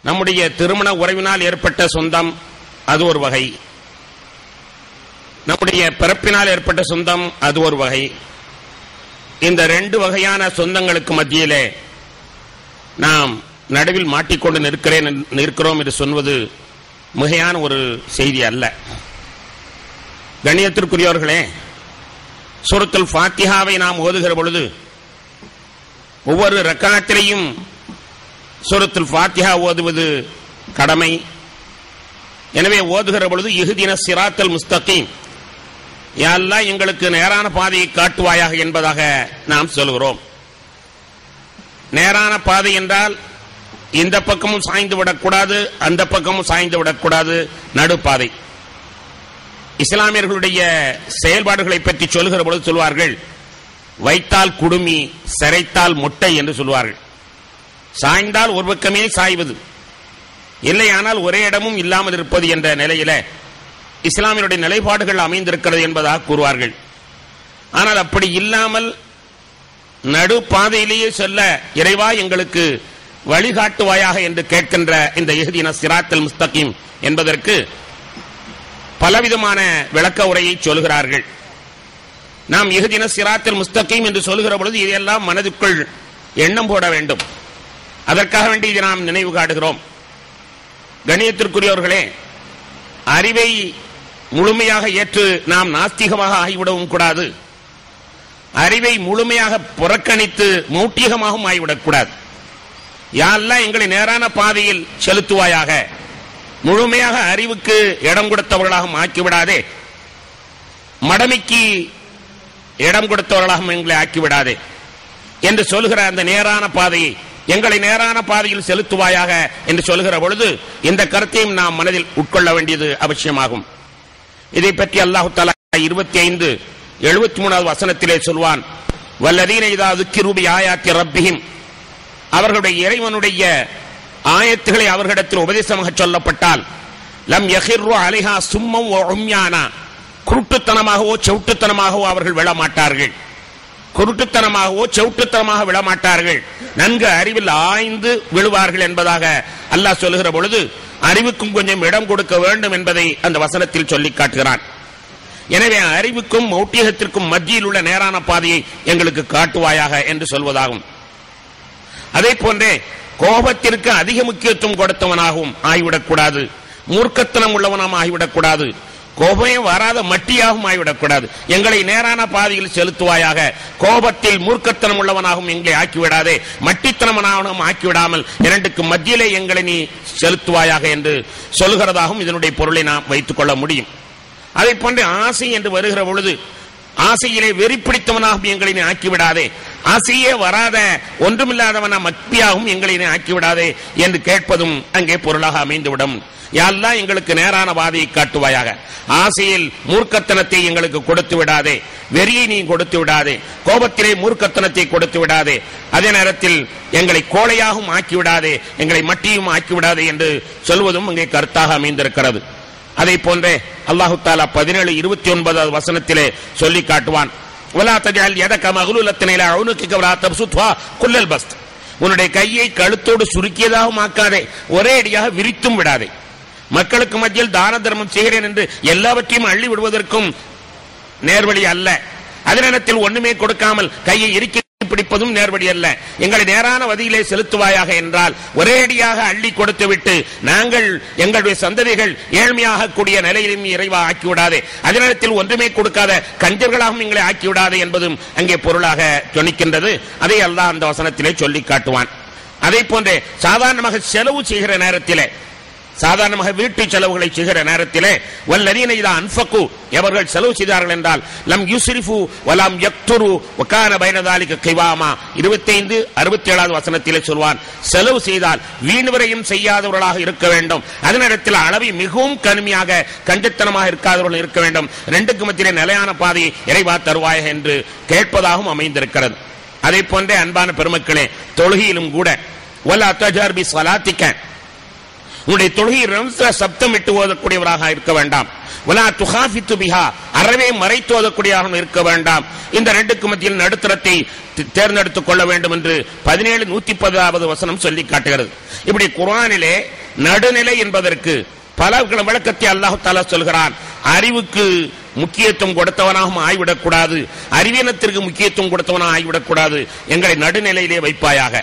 நம்முடைய திருமண உறவினால் ஏற்பட்ட சொந்தம் அது ஒரு வகை நம்முடைய பிறப்பினால் ஏற்பட்ட சொந்தம் அது ஒரு வகை இந்த ரெண்டு வகையான சொந்தங்களுக்கு மத்தியிலே நாம் நடுவில் மாட்டிக்கொண்டு நிற்கிறேன் நிற்கிறோம் என்று சொல்வது மிகையான ஒரு செய்தி அல்ல கண்ணியத்திற்குரியவர்களே சூரத்துல் ஃபாத்திஹாவை நாம் ஓதுகிற பொழுது ஒவ்வொரு ரக்காத்திலையும் சூரத்துல் ஃபாத்திஹா ஓதுவது கடமை எனவே ஓதுகிற பொழுது இஹுதின சிராத்தல் முஸ்தகீம் யாரெல்லாம் எங்களுக்கு நேரான பாதையை காட்டுவாயாக என்பதாக நாம் சொல்கிறோம் நேரான பாதை என்றால் இந்த பக்கமும் சாய்ந்து விடக்கூடாது அந்த பக்கமும் சாய்ந்து விடக்கூடாது நடுப்பாதை இஸ்லாமியர்களுடைய செயல்பாடுகளை பற்றி சொல்கிற பொழுது சொல்வார்கள் வைத்தால் குடுமி சிரைத்தால் முட்டை என்று சொல்வார்கள் சாய்ந்தால் ஒரு பக்கமே சாய்வது இல்லையானால் ஒரே இடமும் இல்லாமல் இருப்பது என்ற நிலையில இஸ்லாமியருடைய நிலைப்பாடுகள் அமைந்திருக்கிறது என்பதாக கூறுவார்கள் ஆனால் அப்படி இல்லாமல் நடு பாதையிலேயே சொல்ல இறைவா எங்களுக்கு வழிகாட்டுவாயாக என்று கேட்கின்ற இந்த இஹ்தின சிராத்தல் முஸ்தகீம் என்பதற்கு பலவிதமான விளக்க உரையை சொல்கிறார்கள் நாம் இஹ்தின சிராத்தல் முஸ்தகீம் என்று சொல்கிற பொழுது இதையெல்லாம் மனதுக்குள் எண்ணம் போட வேண்டும் அதற்காக வேண்டி இதை நாம் நினைவு காட்டுகிறோம் கணியத்திற்குரியவர்களே அறிவை முழுமையாக ஏற்று நாம் நாஸ்திகமாக ஆகிவிடவும் கூடாது அறிவை முழுமையாக புறக்கணித்து மௌட்டிகமாகவும் ஆகிவிடக்கூடாது யாரெல்லாம் எங்களை நேரான பாதையில் செலுத்துவாயாக முழுமையாக அறிவுக்கு இடம் கொடுத்தவர்களாக ஆக்கிவிடாதே மடமைக்கு இடம் கொடுத்தவர்களாக எங்களை ஆக்கிவிடாதே என்று சொல்கிற அந்த நேரான பாதையை எங்களை நேரான பாதையில் செலுத்துவாயாக என்று சொல்கிற பொழுது இந்த கருத்தையும் நாம் மனதில் உட்கொள்ள வேண்டியது அவசியமாகும் இதை பற்றி அல்லாஹு தாலா இருபத்தி ஐந்து எழுபத்தி மூணாவது வசனத்திலே சொல்வான் வல்லதீன இதா துக்கிரூபி ஆயாத்தி ரப்பிஹிம் அவர்களுடைய இறைவனுடைய ஆயத்துகளை அவர்களிடத்தில் உபதேசமாக சொல்லப்பட்டால் லம் யஹிர்ரு அலிஹா சும்மம் உம்யானா குருட்டுத்தனமாகவோ செவுட்டுத்தனமாகவோ அவர்கள் விழமாட்டார்கள் குருட்டுத்தனமாகவோ செவுட்டுத்தனமாக விழமாட்டார்கள் நன்கு அறிவில் ஆய்ந்து விழுவார்கள் என்பதாக அல்லாஹ் சொல்லுகிற பொழுது அறிவுக்கும் கொஞ்சம் இடம் கொடுக்க வேண்டும் என்பதை அந்த வசனத்தில் சொல்லி காட்டுகிறான் எனவே அறிவுக்கும் மௌட்டியகத்திற்கும் மத்தியில் உள்ள நேரான பாதையை எங்களுக்கு காட்டுவாயாக என்று சொல்வதாகும் அதே போன்றே கோபத்திற்கு அதிக முக்கியத்துவம் கொடுத்தவனாகவும் ஆகிவிடக்கூடாது மூர்க்கத்தனம் உள்ளவனாகவும் ஆகிவிடக்கூடாது கோபமே வராத மட்டியாகவும் ஆகிவிடக்கூடாது எங்களை நேரான பாதையில் செலுத்துவாயாக கோபத்தில் மூர்க்கத்தனம் உள்ளவனாகவும் எங்களை ஆக்கிவிடாதே மட்டித்தனமனாகவும் ஆக்கிவிடாமல் இரண்டுக்கு மத்தியிலே எங்களை நீ செலுத்துவாயாக என்று சொல்கிறதாகவும் இதனுடைய பொருளை நாம் வைத்துக் கொள்ள முடியும் அதை போன்று ஆசை என்று வருகிற பொழுது ஆசையிலே வெறி பிடித்தவனாகவும் எங்களை நீ ஆக்கிவிடாதே ஆசையே வராத ஒன்றுமில்லாதவனா மக்தியாகவும் எங்களை நீ ஆக்கிவிடாதே என்று கேட்பதும் அங்கே பொருளாக அமைந்துவிடும் யாரெல்லாம் எங்களுக்கு நேரான பாதையை காட்டுவாயாக ஆசையில் மூர்க்கத்தனத்தை எங்களுக்கு கொடுத்து விடாதே வெறியை நீ கொடுத்து விடாதே கோபத்திலே மூர்க்கத்தனத்தை கொடுத்து விடாதே அதே நேரத்தில் எங்களை கோழையாகவும் ஆக்கிவிடாதே எங்களை மட்டியும் ஆக்கிவிடாதே என்று சொல்வதும் அங்கே கருத்தாக அமைந்திருக்கிறது அதை போன்றே அல்லாஹு தாலா பதினேழு இருபத்தி ஒன்பதாவது வசனத்திலே சொல்லி காட்டுவான் ولا تجعل يدك مغلولة إلى عنقك ولا تبسطها كل البسط உன்னுடைய கையை கழுத்தோடு சுருக்கியதாகவும் ஆக்காதே ஒரே அடியாக விரித்தும் விடாதே மக்களுக்கு மத்தியில் தான தர்மம் செய்கிறேன் என்று எல்லாவற்றையும் அள்ளி விடுவதற்கும் நேர்வழி அல்ல அதே நேரத்தில் ஒண்ணுமே கொடுக்காமல் கையை இறுக்கி பிடிப்பதும் நேர்வழி அல்ல எங்களை நேரான வதியிலே செலுத்துவாயாக என்றால் ஒரேடியாக அள்ளி கொடுத்து விட்டு நாங்கள் எங்களுடைய சந்ததிகள் ஏழ்மையாக கூடிய நிலையிலும் இறைவா ஆக்கிவிடாதே அதே நேரத்தில் ஒன்றுமே கொடுக்காத கஞ்சர்களாகவும் எங்களை ஆக்கிவிடாதே என்பதும் அங்கே பொருளாக துணிக்கின்றது அதை அல்லாஹ் அந்த வசனத்திலே சொல்லி காட்டுவான் அதை போன்றே சாதாரணமாக செலவு செய்கிற நேரத்திலே சாதாரணமாக வீட்டு செலவுகளை செய்கிற நேரத்திலே வல்லதீன இதா அன்ஃபகு எவர்கள் செலவு செய்தார்கள் என்றால் லம் யுஸ்ரிஃபு வலாம் யக்துரு வகான பைனதாலிக கைவாமா 25 67வது வசனத்திலே சொல்வான் செலவு செய்தால் வீண் விரையும் செய்யாதவர்களாக இருக்க வேண்டும் அதே நேரத்தில் அளவை மிகவும் கடுமையாக கஞ்சத்தனமாக இருக்காதவர்கள் இருக்க வேண்டும் ரெண்டுக்கு மத்தியிலே நிலையான பாதையை இறைவா தருவாயாக என்று கேட்பதாகவும் அமைந்திருக்கிறது அதே போன்றே அன்பான பெருமக்களே தொழுகையிலும் கூட வல அத்தஜார் பி சலாத்திக்க உன்னுடைய தொழுகை ரம்ச சப்தம் விட்டு ஓதக்கூடியவராக இருக்க வேண்டாம் வலா துஹாஃபித்து பிஹா அறவே மறைத்தோதக்கூடியவர்கள் இருக்க வேண்டாம் இந்த ரெண்டுக்கு மத்தியில் நடுத்தரத்தை தி- தேர்ந்தெடுத்துக் கொள்ள வேண்டும் என்று பதினேழு நூத்தி பதாவது வசனம் சொல்லி காட்டுகிறது இப்படி குர்ஆனிலே நடுநிலை என்பதற்கு பல விளக்கத்தை அல்லாஹு தாலா சொல்கிறான் அறிவுக்கு முக்கியத்துவம் கொடுத்தவனாகவும் ஆய்விடக்கூடாது அறிவீனத்திற்கு முக்கியத்துவம் கொடுத்தவனாக ஆய்விடக்கூடாது எங்களை நடுநிலையிலே வைப்பாயாக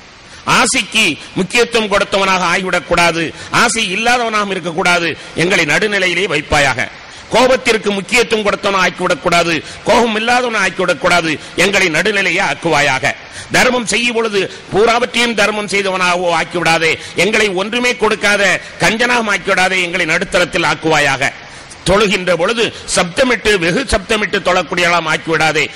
ஆசைக்கு முக்கியத்துவம் கொடுத்தவனாக ஆகிவிடக்கூடாது ஆசை இல்லாதவனாகவும் இருக்கக்கூடாது எங்களை நடுநிலையிலே வைப்பாயாக கோபத்திற்கு முக்கியத்துவம் கொடுத்தவன ஆக்கிவிடக்கூடாது கோபம் இல்லாதவன ஆக்கிவிடக்கூடாது எங்களை நடுநிலையே ஆக்குவாயாக தர்மம் செய்யும் பொழுது பூராவற்றையும் தர்மம் செய்தவனாகவோ ஆக்கிவிடாதே எங்களை ஒன்றுமே கொடுக்காத கஞ்சனாக ஆக்கிவிடாதே எங்களை நடுத்தரத்தில் ஆக்குவாயாக தொழுகின்ற பொழுது சப்தமிட்டு வெகு சப்தமிட்டு தொழக்கூடியவளாம் ஆக்கிவிடாதே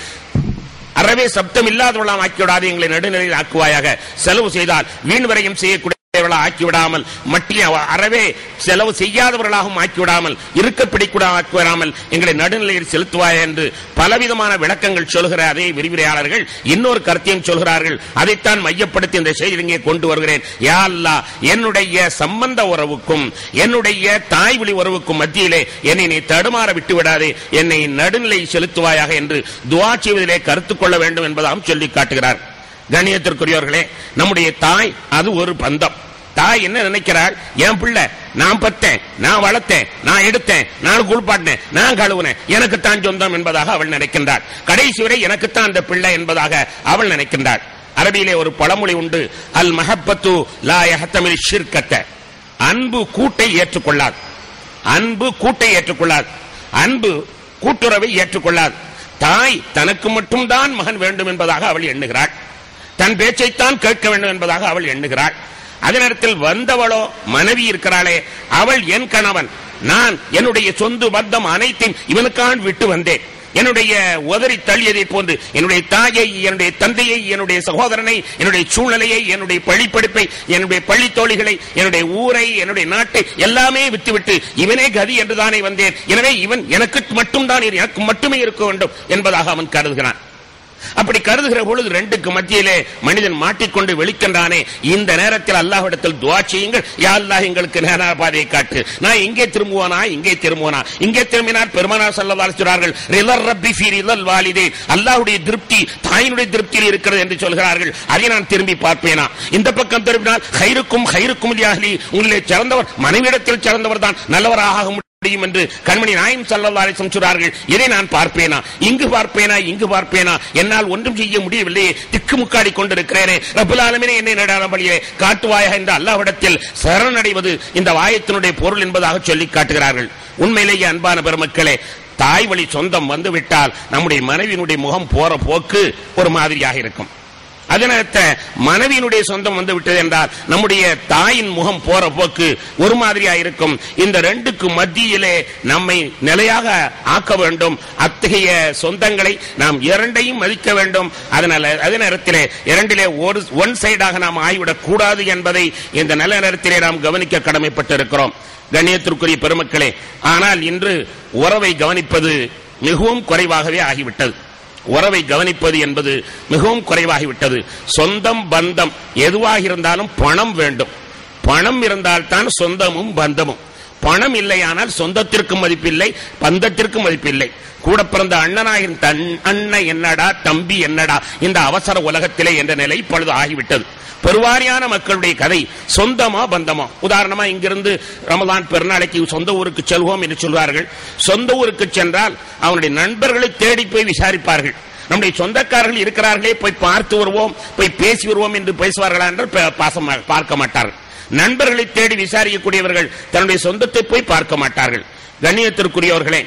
அறவே சப்தம் இல்லாதவளாம் ஆக்கிவிடாது எங்களை நடுநிலையில் ஆக்குவாயாக செலவு செய்தால் வீண் வரையும் செய்யக்கூடியவளா ஆக்கிவிடாமல் மட்டிய அறவே செலவு செய்யாதவர்களாகவும் ஆக்கிவிடாமல் இருக்க பிடிக்கூட ஆக்கிவிடாமல் எங்களை நடுநிலையில் செலுத்துவாய் என்று பலவிதமான விளக்கங்கள் சொல்கிற அதே விரிவுரையாளர்கள் இன்னொரு கருத்தையும் சொல்கிறார்கள் அதைத்தான் மையப்படுத்தி இந்த செய்தி இங்கே கொண்டு வருகிறேன் யா அல்லாஹ் என்னுடைய சம்பந்த உறவுக்கும் என்னுடைய தாய் வழி உறவுக்கும் மத்தியிலே என்னை நீ தடுமாற விட்டு விடாதே என்னை நடுநிலை செலுத்துவாயாக என்று துவா செய்வதிலே கருத்து கொள்ள வேண்டும் என்பதாகவும் சொல்லி காட்டுகிறார் கணியத்திற்குரியவர்களே நம்முடைய தாய் அது ஒரு பந்தம் தாய் என்ன நினைக்கிறாள் என் பிள்ளை நான் பத்தேன் நான் வளர்த்தேன் நான் எடுத்தேன் நான் குளிப்பாட்டினேன் நான் கழுவுனேன் எனக்குத்தான் சொந்தம் என்பதாக அவள் நினைக்கின்றாள் கடைசி வரை எனக்குத்தான் அந்த பிள்ளை என்பதாக அவள் நினைக்கின்றாள் அரபியிலே ஒரு பழமொழி உண்டு அல் மஹப்பத்து லா யஹ்தமில் ஷிர்கத்த அன்பு கூட்டை ஏற்றுக்கொள்ளாது அன்பு கூட்டை ஏற்றுக்கொள்ளாது அன்பு கூட்டுறவை ஏற்றுக்கொள்ளாது தாய் தனக்கு மட்டும்தான் மகன் வேண்டும் என்பதாக அவள் எண்ணுகிறாள் தன் பேச்சைத்தான் கேட்க வேண்டும் என்பதாக அவள் எண்ணுகிறாள் அதே நேரத்தில் வந்தவளோ மனைவி இருக்கிறாளே அவள் என் கணவன் நான் என்னுடைய சொந்த பந்தம் அனைத்தையும் இவனுக்கான் விட்டு வந்தேன் என்னுடைய உதறி தள்ளியதை போன்று என்னுடைய தாயை என்னுடைய தந்தையை என்னுடைய சகோதரனை என்னுடைய சூழ்நிலையை என்னுடைய பள்ளிப்படிப்பை என்னுடைய பள்ளி தோழிகளை என்னுடைய ஊரை என்னுடைய நாட்டை எல்லாமே விட்டுவிட்டு இவனே கதி என்றுதானே வந்தேன் எனவே இவன் எனக்கு மட்டும்தான் இரு- எனக்கு மட்டுமே இருக்க வேண்டும் என்பதாக அவன் கருதுகிறான் அப்படி கருதுகிற பொழுது ரெண்டுக்கு மத்தியிலே மனிதன் மாட்டிக்கொண்டு வெளிக்கின்றானே இந்த நேரத்தில் அல்லாஹ்விடத்தில் துவா செய்யுங்கள் யா அல்லாஹ் எங்களுக்கு நேரான பாதையை காட்டு நான் இங்கே திரும்புவானா இங்கே திரும்புவானா இங்கே திரும்பினார் பெருமானார் ஸல்லல்லாஹு சொல்றார்கள் ரிலர் ரப்பி ஃபீ ரிலல் வாலிதே அல்லாஹ்வுடைய திருப்தி தாயினுடைய திருப்தியில் இருக்கிறது என்று சொல்கிறார்கள் அதை நான் திரும்பி பார்ப்பேனா இந்த பக்கம் திரும்பினால் ஹைருக்கும் ஹைருக்கும் லியாஹ்லி உங்களிலே சிறந்தவர் மனைவியிடத்தில் சிறந்தவர் தான் நல்லவராக முடியும் என்று கண்மணி நாயம் சல்லல்லாஹு அலைஹி வஸல்லம் சொல்றார்கள் இதை நான் பார்ப்பேனா இங்கு பார்ப்பேனா இங்கு பார்ப்பேனா என்னால் ஒன்றும் செய்ய முடியவில்லையே திக்குமுக்காடி கொண்டிருக்கிறேனே ரப்பல் ஆலமீனே என்னை நடான வழியே காட்டுவாயாக என்று அல்லாஹ்விடத்தில் சரணடைவது இந்த வாயத்தினுடைய பொருள் என்பதாக சொல்லி காட்டுகிறார்கள் உண்மையிலேயே அன்பான பெருமக்களே தாய் வழி சொந்தம் வந்து விட்டால் நம்முடைய மனைவியினுடைய முகம் போற போக்கு ஒரு மாதிரியாக இருக்கும் அதனத்த மனைவியினுடைய சொந்தம் வந்து விட்டது என்றால் நம்முடைய தாயின் முகம் போற போக்கு ஒரு மாதிரியா இருக்கும் இந்த ரெண்டுக்கு மத்தியிலே நம்மை நிலையாக ஆக்க வேண்டும் அத்தகைய சொந்தங்களை நாம் இரண்டையும் மதிக்க வேண்டும் அதனால அதே நேரத்திலே இரண்டிலே ஒரு ஒன் சைடாக நாம் ஆய்விடக் கூடாது என்பதை இந்த நல்ல நேரத்திலே நாம் கவனிக்க கடமைப்பட்டிருக்கிறோம் கண்ணியத்திற்குரிய பெருமக்களே ஆனால் இன்று உறவை கவனிப்பது மிகவும் குறைவாகவே ஆகிவிட்டது உறவை கவனிப்பது என்பது மிகவும் குறைவாகிவிட்டது சொந்தம் பந்தம் எதுவாக இருந்தாலும் பணம் வேண்டும் பணம் இருந்தால்தான் சொந்தமும் பந்தமும் பணம் இல்லையானால் சொந்தத்திற்கும் மதிப்பில்லை பந்தத்திற்கும் மதிப்பில்லை கூட பிறந்த அண்ணனாயின் தன் அண்ணன் என்னடா தம்பி என்னடா இந்த அவசர உலகத்திலே என்ற நிலை இப்பொழுது ஆகிவிட்டது பெருவாரியான மக்களுடைய கதை சொந்தமா பந்தமா உதாரணமா இங்கிருந்து ரமலான் பெருநாளைக்கு சொந்த ஊருக்கு செல்வோம் என்று சொல்வார்கள் சொந்த ஊருக்கு சென்றால் அவனுடைய நண்பர்களை தேடி போய் விசாரிப்பார்கள் நம்முடைய சொந்தக்காரர்கள் இருக்கிறார்களே போய் பார்த்து வருவோம் போய் பேசி வருவோம் என்று பேசுவார்களா என்று ப- பாசமா பார்க்க மாட்டார்கள் நண்பர்களை தேடி விசாரிக்கக்கூடியவர்கள் தன்னுடைய சொந்தத்தை போய் பார்க்க மாட்டார்கள் கண்ணியத்திற்குரியவர்களே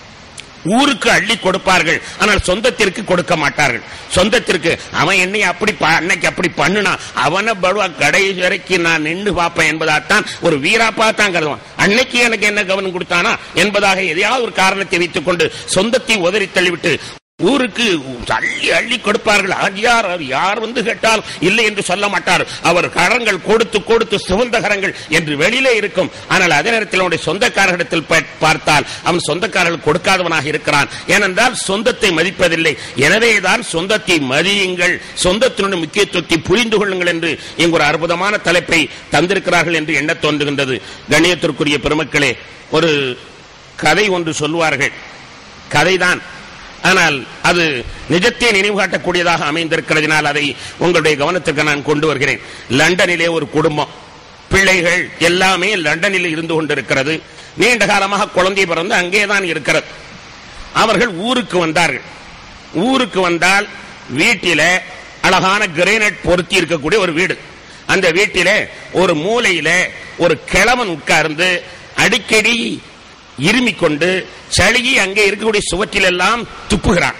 ஊருக்கு அள்ளி கொடுப்பார்கள் ஆனால் சொந்தத்திற்கு கொடுக்க மாட்டார்கள் சொந்தத்திற்கு அவன் என்னை அப்படி ப- அன்னைக்கு அப்படி பண்ணுனா அவனை படுவா கடை வரைக்கும் நான் நின்று பார்ப்பேன் என்பதாத்தான் ஒரு வீராப்பா தான் கருதுவான் அன்னைக்கு எனக்கு என்ன கவனம் கொடுத்தானா என்பதாக எதையாவது ஒரு காரணத்தை வைத்துக் கொண்டு சொந்தத்தை உதறி தள்ளிவிட்டு ஊருக்கு அள்ளி அள்ளி கொடுப்பார்கள் ஆஜியார் அவர் யார் வந்து கேட்டால் இல்லை என்று சொல்ல மாட்டார் அவர் கரங்கள் கொடுத்து கொடுத்து சிவந்த கரங்கள் என்று வெளியிலே இருக்கும் ஆனால் அதே நேரத்தில் அவனுடைய சொந்தக்காரர்களிடத்தில் பா- பார்த்தால் அவன் சொந்தக்காரர்கள் கொடுக்காதவனாக இருக்கிறான் ஏனென்றால் சொந்தத்தை மதிப்பதில்லை எனவேதான் சொந்தத்தை மதியுங்கள் சொந்தத்தினுடைய முக்கியத்துவத்தை புரிந்து கொள்ளுங்கள் என்று இங்கு ஒரு அற்புதமான தலைப்பை தந்திருக்கிறார்கள் என்று எண்ணத் தோன்றுகின்றது கண்ணியத்திற்குரிய பெருமக்களே ஒரு கதை ஒன்று சொல்லுவார்கள் கதைதான் ஆனால் அது நிஜத்தை நினைவு காட்டக்கூடியதாக அமைந்திருக்கிறதுனால் அதை உங்களுடைய கவனத்திற்கு நான் கொண்டு வருகிறேன் லண்டனிலே ஒரு குடும்பம் பிள்ளைகள் எல்லாமே லண்டனில் இருந்து கொண்டிருக்கிறது நீண்ட காலமாக குழந்தை பிறந்து அங்கேதான் இருக்கிறது அவர்கள் ஊருக்கு வந்தார்கள் ஊருக்கு வந்தால் வீட்டில அழகான கிரேனைட் பொருத்தி இருக்கக்கூடிய ஒரு வீடு அந்த வீட்டிலே ஒரு மூலையில ஒரு கிழவன் உட்கார்ந்து அடிக்கடி இருமிக் கொண்டு சளியை அங்கே இருக்கக்கூடிய சுவற்றில் எல்லாம் துப்புகிறான்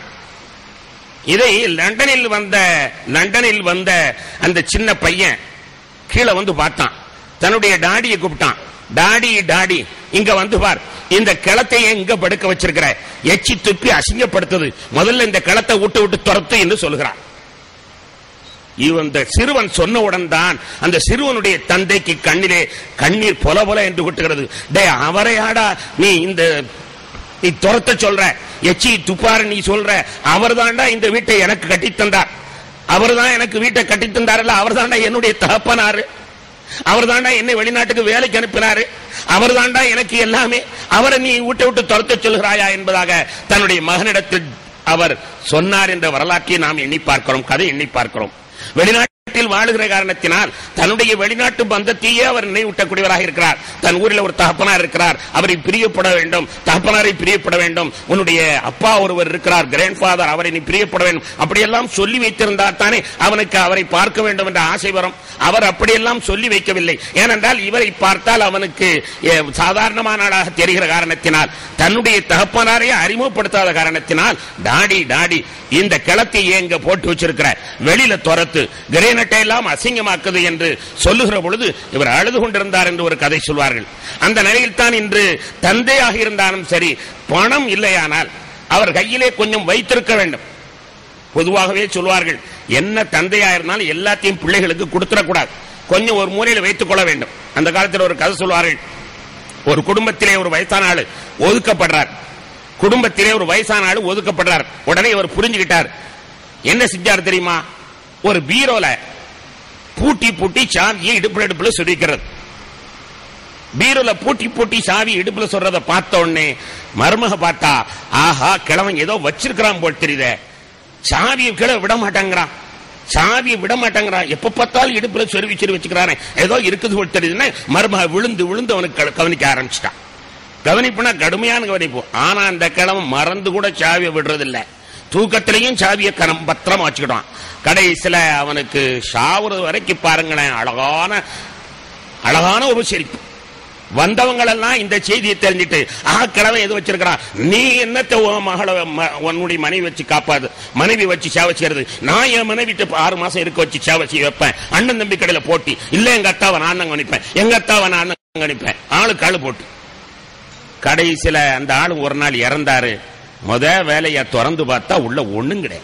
இதை லண்டனில் வந்த லண்டனில் வந்த அந்த சின்ன பையன் கீழே வந்து பார்த்தான் தன்னுடைய டாடியை கூப்பிட்டான் டாடி டாடி இங்க வந்து பார் இந்த கிளத்தை எங்க படுக்க வச்சிருக்கிற எச்சி துப்பி அசிங்கப்படுத்துது முதல்ல இந்த கிளத்தை விட்டு விட்டு துரத்து என்று சொல்கிறான் இவன் இந்த சிறுவன் சொன்னவுடன் தான் அந்த சிறுவனுடைய தந்தைக்கு கண்ணிலே கண்ணீர் பொல பொல என்று கொட்டுகிறது டே அவரையாடா நீ இந்த நீ துரத்த சொல்ற எச்சி துப்பாரு நீ சொல்ற அவர் தாண்டா இந்த வீட்டை எனக்கு கட்டித் தந்தார் அவர் தான் எனக்கு வீட்டை கட்டித் தந்தார்ல அவர் தாண்டா என்னுடைய தகப்பனாரு அவர் தாண்டா என்னை வெளிநாட்டுக்கு வேலைக்கு அனுப்பினாரு அவர் தாண்டா எனக்கு எல்லாமே அவரை நீ விட்டு விட்டு துரத்த சொல்கிறாயா என்பதாக தன்னுடைய மகனிடத்தில் அவர் சொன்னார் என்ற வரலாற்றை நாம் எண்ணி பார்க்கிறோம் கதை எண்ணி பார்க்கிறோம் வெளிநாட்டில் வாழுகிற காரணத்தினால் தன்னுடைய வெளிநாட்டு பந்தத்தையே அவர் நினைவூட்டக்கூடியவராக இருக்கிறார் தன் ஊரில் ஒரு தகப்பனார் இருக்கிறார் அவரை பிரியப்பட வேண்டும் தகப்பனாரை பிரியப்பட வேண்டும் உன்னுடைய அப்பா ஒருவர் இருக்கிறார் கிராண்ட் ஃபாதர் அவரை நீ பிரியப்பட வேண்டும் அப்படியெல்லாம் சொல்லி வைத்திருந்தால் தானே அவனுக்கு அவரை பார்க்க வேண்டும் என்ற ஆசை வரும் அவர் அப்படியெல்லாம் சொல்லி வைக்கவில்லை ஏனென்றால் இவரை பார்த்தால் அவனுக்கு எ, சாதாரணமான ஆளாக தெரிகிற காரணத்தினால் தன்னுடைய தகப்பனாரை அறிமுகப்படுத்தாத காரணத்தினால் டாடி டாடி இந்த கிளத்தை ஏங்க போட்டு வச்சிருக்கிற வெளியில துரத்து கிரேனட்டை எல்லாம் அசிங்கமாக்குது என்று சொல்லுகிற பொழுது இவர் அழுது கொண்டிருந்தார் என்று ஒரு கதை சொல்வார்கள் அந்த நிலையில் தான் இன்று தந்தையாக இருந்தாலும் சரி பணம் இல்லையானால் அவர் கையிலே கொஞ்சம் வைத்திருக்க வேண்டும் பொதுவாகவே சொல்வார்கள் என்ன தந்தையா இருந்தாலும் எல்லாத்தையும் பிள்ளைகளுக்கு கொடுத்துடக்கூடாது கொஞ்சம் ஒரு மூலையில் வைத்துக் கொள்ள வேண்டும் அந்த காலத்தில் ஒரு கதை சொல்வார்கள் ஒரு குடும்பத்திலே ஒரு வயசான ஆளு ஒதுக்கப்படுறார் குடும்பத்திலே ஒரு வயசான ஆளு ஒதுக்கப்படுறார் உடனே இவர் புரிஞ்சுக்கிட்டார் என்ன செஞ்சார் தெரியுமா ஒரு பீரோல பூட்டி பூட்டி சாவியை இடுப்புல இடுப்புல சொல்லிக்கிறது பீரோல பூட்டி பூட்டி சாவி இடுப்புல சொல்றத பார்த்த உடனே மருமக பார்த்தா ஆஹா கிழவன் ஏதோ வச்சிருக்கிறான் போல் தெரியுதே சாவியை கீழே விட மாட்டாங்கிறான் சாவியை விட மாட்டாங்கிறான் எப்ப பார்த்தாலும் இடுப்புல சொருவி சொருவி வச்சுக்கிறானே ஏதோ இருக்குது போல் தெரியுதுன்னு மருமக விழுந்து விழுந்து அவனுக்கு க- கவனிக்க ஆரம்பிச்சிட்டான் கவனிப்புனா கடுமையான கவனிப்பு ஆனா அந்த கிழவன் மறந்து கூட சாவியை விடுறதில்ல தூக்கத்திலையும் சாவியை கனம் பத்திரமா வச்சுக்கிட்டான் கடைசியில அவனுக்கு சாவுறது வரைக்கும் பாருங்களேன் அழகான அழகான ஒரு சிரிப்பு வந்தவங்களெல்லாம் இந்த செய்தியை தெரிஞ்சிட்டு ஆ கிழமை எது வச்சிருக்கிறான் நீ என்னத்தை உன் மகளை ம- உன்னுடைய மனைவி வச்சு காப்பாது மனைவி வச்சு சேவச்சிக்கிறது நான் என் மனைவிட்டு ஆறு மாசம் இருக்க வச்சு சேவச்சி வைப்பேன் அண்ணன் தம்பி கடையில போட்டி இல்ல எங்க அத்தாவை நான் தான் கணிப்பேன் எங்க அத்தாவை நான் தான் கணிப்பேன் ஆளுக்கு ஆளு போட்டு கடைசியில அந்த ஆளு ஒரு நாள் இறந்தாரு முத வேலையை திறந்து பார்த்தா உள்ள ஒண்ணும் கிடையாது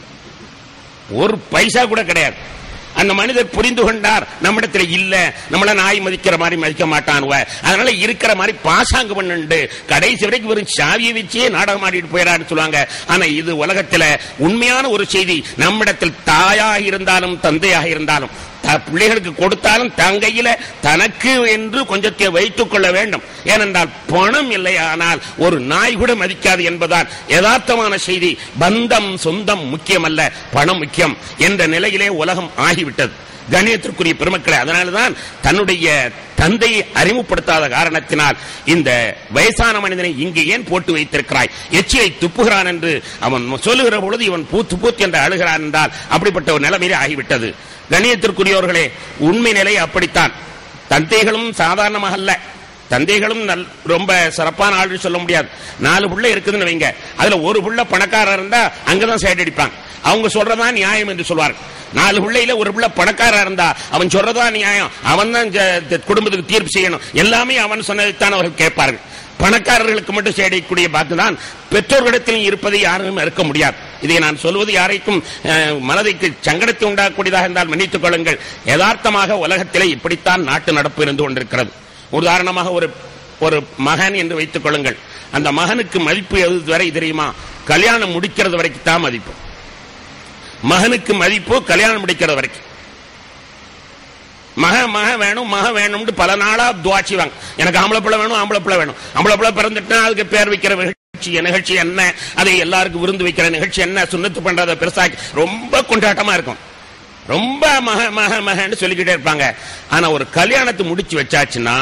ஒரு பைசா கூட கிடையாது அந்த மனிதர் புரிந்து கொண்டார் நம்மிடத்துல இல்ல நம்மள நாய் மதிக்கிற மாதிரி மதிக்க மாட்டானுவ அதனால இருக்கிற மாதிரி பாசாங்கு பண்ணுண்டு கடைசி வரைக்கும் வெறும் சாவியை வச்சே நாடகம் ஆடிட்டு போயிடான்னு சொல்லுவாங்க ஆனா இது உலகத்துல உண்மையான ஒரு செய்தி நம்மிடத்தில் தாயாக இருந்தாலும் தந்தையாக இருந்தாலும் த- பிள்ளைகளுக்கு கொடுத்தாலும் தங்கையில தனக்கு என்று கொஞ்சத்தை வைத்துக் கொள்ள வேண்டும் ஏனென்றால் பணம் இல்லையானால் ஒரு நாய் கூட மதிக்காது என்பதால் யதார்த்தமான செய்தி பந்தம் சொந்தம் முக்கியமல்ல பணம் முக்கியம் என்ற நிலையிலே உலகம் ஆகிவிட்டது கணியத்திற்குரிய பெருமக்களே அதனால்தான் தன்னுடைய தந்தையை அறிமுகப்படுத்தாத காரணத்தினால் இந்த வயசான மனிதனை இங்கு ஏன் போட்டு வைத்திருக்கிறாய் எச்சியை துப்புகிறான் என்று அவன் சொல்லுகிற பொழுது இவன் பூத்து பூத்து என்று அழுகிறான் என்றால் அப்படிப்பட்ட ஒரு நிலைமையிலே ஆகிவிட்டது கண்ணியத்திற்குரியவர்களே உண்மை நிலை அப்படித்தான் தந்தைகளும் சாதாரணமாக அல்ல தந்தைகளும் நல் ரொம்ப சிறப்பான ஆள் சொல்ல முடியாது நாலு புள்ள இருக்குதுன்னு வைங்க அதுல ஒரு புள்ள பணக்காரர் இருந்தா அங்கதான் சைடு அடிப்பாங்க அவங்க சொல்றதா நியாயம் என்று சொல்வார் நாலு பிள்ளையில ஒரு பிள்ளை பணக்காரா இருந்தா அவன் சொல்றதா நியாயம் அவன் தான் குடும்பத்துக்கு தீர்ப்பு செய்யணும் எல்லாமே அவன் சொன்னதைத்தான் அவர்கள் கேட்பார்கள் பணக்காரர்களுக்கு மட்டும் சேடிக்கூடிய பாக்கு தான் பெற்றோர்களிடத்தில் இருப்பதை யாரும் இருக்க முடியாது இதை நான் சொல்வது யாரைக்கும் அஹ், மனதைக்கு சங்கடத்தை உண்டாகக்கூடியதாக இருந்தால் மன்னித்துக் கொள்ளுங்கள் யதார்த்தமாக உலகத்திலே இப்படித்தான் நாட்டு நடப்பு இருந்து கொண்டிருக்கிறது உதாரணமாக ஒரு ஒரு மகன் என்று வைத்துக் கொள்ளுங்கள் அந்த மகனுக்கு மதிப்பு எது வரை தெரியுமா கல்யாணம் முடிக்கிறது வரைக்கும் தான் மதிப்பு மகனுக்கு மதிப்பு கல்யாணம் முடிக்கிறது வரைக்கும் மக மக வேணும் மக வேணும்னு பல நாளா துவா செய்வாங்க எனக்கு ஆம்பளை பிள்ளை வேணும் ஆம்பளை பிள்ளை வேணும் ஆம்பளை பிள்ளை பிறந்துட்டா அதுக்கு பேர் வைக்கிற நிகழ்ச்சி நிகழ்ச்சி என்ன அதை எல்லாருக்கும் விருந்து வைக்கிற நிகழ்ச்சி என்ன சுண்ணத்து பண்றத பெருசாக்கி ரொம்ப கொண்டாட்டமா இருக்கும் ரொம்ப மக மக மகன்னு சொல்லிக்கிட்டே இருப்பாங்க ஆனா ஒரு கல்யாணத்தை முடிச்சு வச்சாச்சுன்னா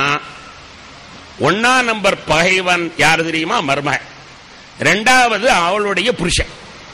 ஒன்னா நம்பர் பகைவன் யாரு தெரியுமா மருமக ரெண்டாவது அவளுடைய புருஷன்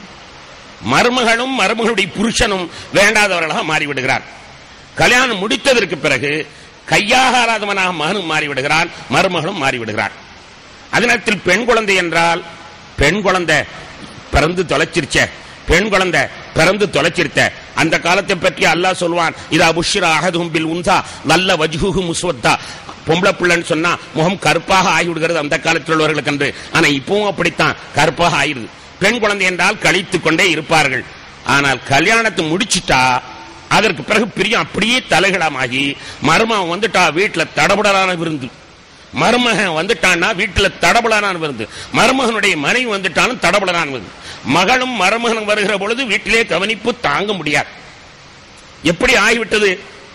மருமகனும் மருமகளுடைய புருஷனும் வேண்டாதவர்களாக மாறிவிடுகிறார் கல்யாணம் முடித்ததற்கு பிறகு கையாகாராதவனாக மகனும் மாறிவிடுகிறான் மருமகளும் மாறிவிடுகிறார் அதே நேரத்தில் பெண் குழந்தை என்றால் பெண் குழந்தை பிறந்து தொலைச்சிருச்ச பெண் குழந்தை பிறந்து தொலைச்சிருத்த அந்த காலத்தை பற்றி அல்லாஹ் சொல்வான் இதா புஷ்ரா அகதும் பில் உன்சா நல்ல வஜ்ஹுஹு முஸ்வத்தா பொம்பளை பிள்ளைன்னு சொன்னா முகம் கருப்பாக ஆகிவிடுகிறது அந்த காலத்தில் உள்ளவர்களுக்கு என்று ஆனா இப்பவும் அப்படித்தான் கருப்பாக ஆயிருது பெண் குழந்தை என்றால் கழித்துக் கொண்டே இருப்பார்கள் ஆனால் கல்யாணத்தை முடிச்சிட்டா அதற்கு பிறகு பிரியம் அப்படியே தலைகளமாகி மருமகன் வந்துட்டா வீட்டுல தடபுடலான விருந்து மருமகன் வந்துட்டான்னா வீட்டுல தடபுடலான விருந்து மருமகனுடைய மனைவி வந்துட்டாலும் தடபுடலான விருந்து மகளும் மருமகனும் வருகிற பொழுது வீட்டிலே கவனிப்பு தாங்க முடியாது எப்படி ஆகிவிட்டது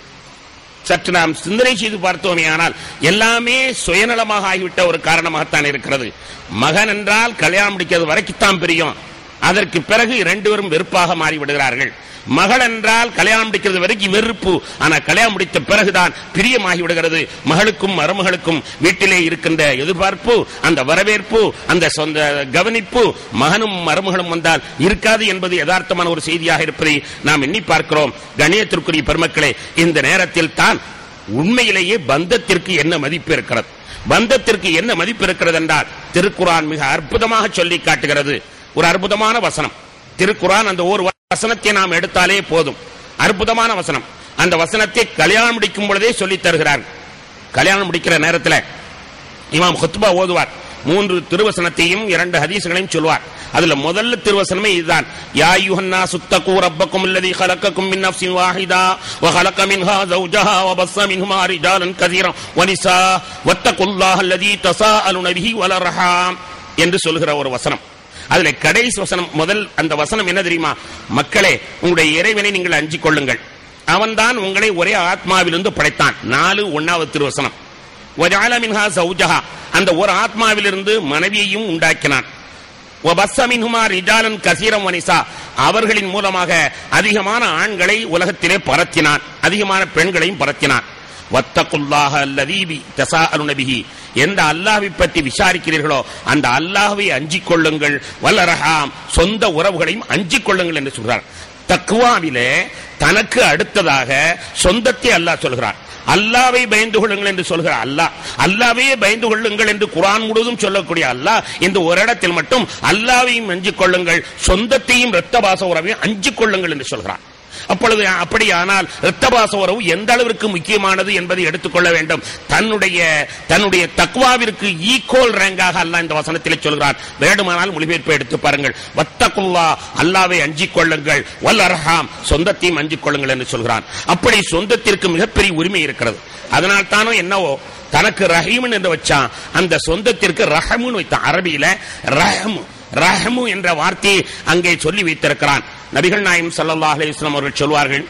சற்று நாம் சிந்தனை செய்து பார்த்தோமே ஆனால் எல்லாமே சுயநலமாக ஆகிவிட்ட ஒரு காரணமாகத்தான் இருக்கிறது மகன் என்றால் கல்யாணம் முடிக்கிறது வரைக்குத்தான் பிரியும் அதற்கு பிறகு இரண்டு பேரும் வெறுப்பாக மாறிவிடுகிறார்கள் மகள் என்றால் கல்யாணம் முடிக்கிறது வரைக்கும் வெறுப்பு ஆனா கல்யாணம் முடித்த பிறகுதான் பிரியமாகி விடுகிறது மகளுக்கும் மருமகளுக்கும் வீட்டிலே இருக்கின்ற எதிர்பார்ப்பு அந்த வரவேற்பு அந்த சொந்த கவனிப்பு மகனும் மருமகளும் வந்தால் இருக்காது என்பது யதார்த்தமான ஒரு செய்தியாக இருப்பதை நாம் எண்ணி பார்க்கிறோம் கணியத்திற்குரிய பெருமக்களே இந்த நேரத்தில் தான் உண்மையிலேயே பந்தத்திற்கு என்ன மதிப்பு இருக்கிறது பந்தத்திற்கு என்ன மதிப்பு இருக்கிறது என்றால் திருக்குரான் மிக அற்புதமாக சொல்லி காட்டுகிறது ஒரு அற்புதமான வசனம் திருக்குரான் அந்த ஒரு வசனத்தை நாம் எடுத்தாலே போதும் அற்புதமான வசனம் அந்த வசனத்தை கல்யாணம் முடிக்கும் பொழுதே சொல்லித் தருகிறார் கல்யாணம் முடிக்கிற நேரத்தில் இமாம் ஹுத்பா ஓதுவார் மூன்று திருவசனத்தையும் இரண்டு ஹதீசுகளையும் சொல்வார் அதுல முதல்ல திருவசனமே இதுதான் யா யுஹன்னா சுத்தகு ரப்பக்கும் அல்லதி خلقكم من نفس واحده وخلق منها زوجها وبص منهما رجالا كثيرا ونساء واتقوا الله الذي تساءلون به والارحام என்று சொல்கிற ஒரு வசனம் அதுல கடைசி வசனம் முதல் அந்த வசனம் என்ன தெரியுமா மக்களே உங்களுடைய இறைவனை நீங்கள் அஞ்சிக் கொள்ளுங்கள் அவன்தான் உங்களை ஒரே ஆத்மாவிலிருந்து படைத்தான் நாலு ஒன்னாவது திருவசனம் வஜால மின்ஹா சௌஜஹா அந்த ஒரு ஆத்மாவிலிருந்து மனைவியையும் உண்டாக்கினான் வபஸ்ஸமின்ஹுமா ரிஜாலன் கசீரம் வனிசா அவர்களின் மூலமாக அதிகமான ஆண்களை உலகத்திலே பரத்தினான் அதிகமான பெண்களையும் பரத்தினான் வத்தகுல்லாஹ அல்லதீபி தசாஅலுன பிஹி எந்த அல்லாஹ்வை பற்றி விசாரிக்கிறீர்களோ அந்த அல்லாஹ்வை அஞ்சிக் கொள்ளுங்கள் வல்லரஹாம் சொந்த உறவுகளையும் அஞ்சிக் கொள்ளுங்கள் என்று சொல்றார் தக்குவாவிலே தனக்கு அடுத்ததாக சொந்தத்தை அல்லாஹ் சொல்கிறார் அல்லாவை பயந்து கொள்ளுங்கள் என்று சொல்கிறார் அல்லாஹ் அல்லாவே பயந்து கொள்ளுங்கள் என்று குரான் முழுவதும் சொல்லக்கூடிய அல்லாஹ் இந்த ஒரு இடத்தில் மட்டும் அல்லாவையும் அஞ்சிக் கொள்ளுங்கள் சொந்தத்தையும் இரத்தபாச உறவையும் அஞ்சிக் கொள்ளுங்கள் என்று சொல்கிறார் அப்பொழுது அப்படியானால் இரத்தபாச உறவு எந்த அளவிற்கு முக்கியமானது என்பதை எடுத்துக்கொள்ள வேண்டும் தன்னுடைய தன்னுடைய தக்வாவிற்கு ஈக்குவல் ரேங்காக அல்லாஹ் இந்த வசனத்திலே சொல்கிறார் வேண்டுமானால் மொழிபெயர்ப்பை எடுத்து பாருங்கள் வத்தகுல்லா அல்லாவை அஞ்சிக் கொள்ளுங்கள் வல் அர்ஹாம் சொந்தத்தையும் அஞ்சிக் கொள்ளுங்கள் என்று சொல்கிறான் அப்படி சொந்தத்திற்கு மிகப்பெரிய உரிமை இருக்கிறது அதனால் தானோ என்னவோ தனக்கு ரஹீமன் என்று வச்சான் அந்த சொந்தத்திற்கு ரஹமுன்னு வைத்தான் அரபியில ரஹமு ரஹமு என்ற வார்த்தையை அங்கே சொல்லி வைத்திருக்கிறான் நபிகள் நாயம் ஸல்லல்லாஹு அலைஹி வஸல்லம் அவர்கள் சொல்வார்கள்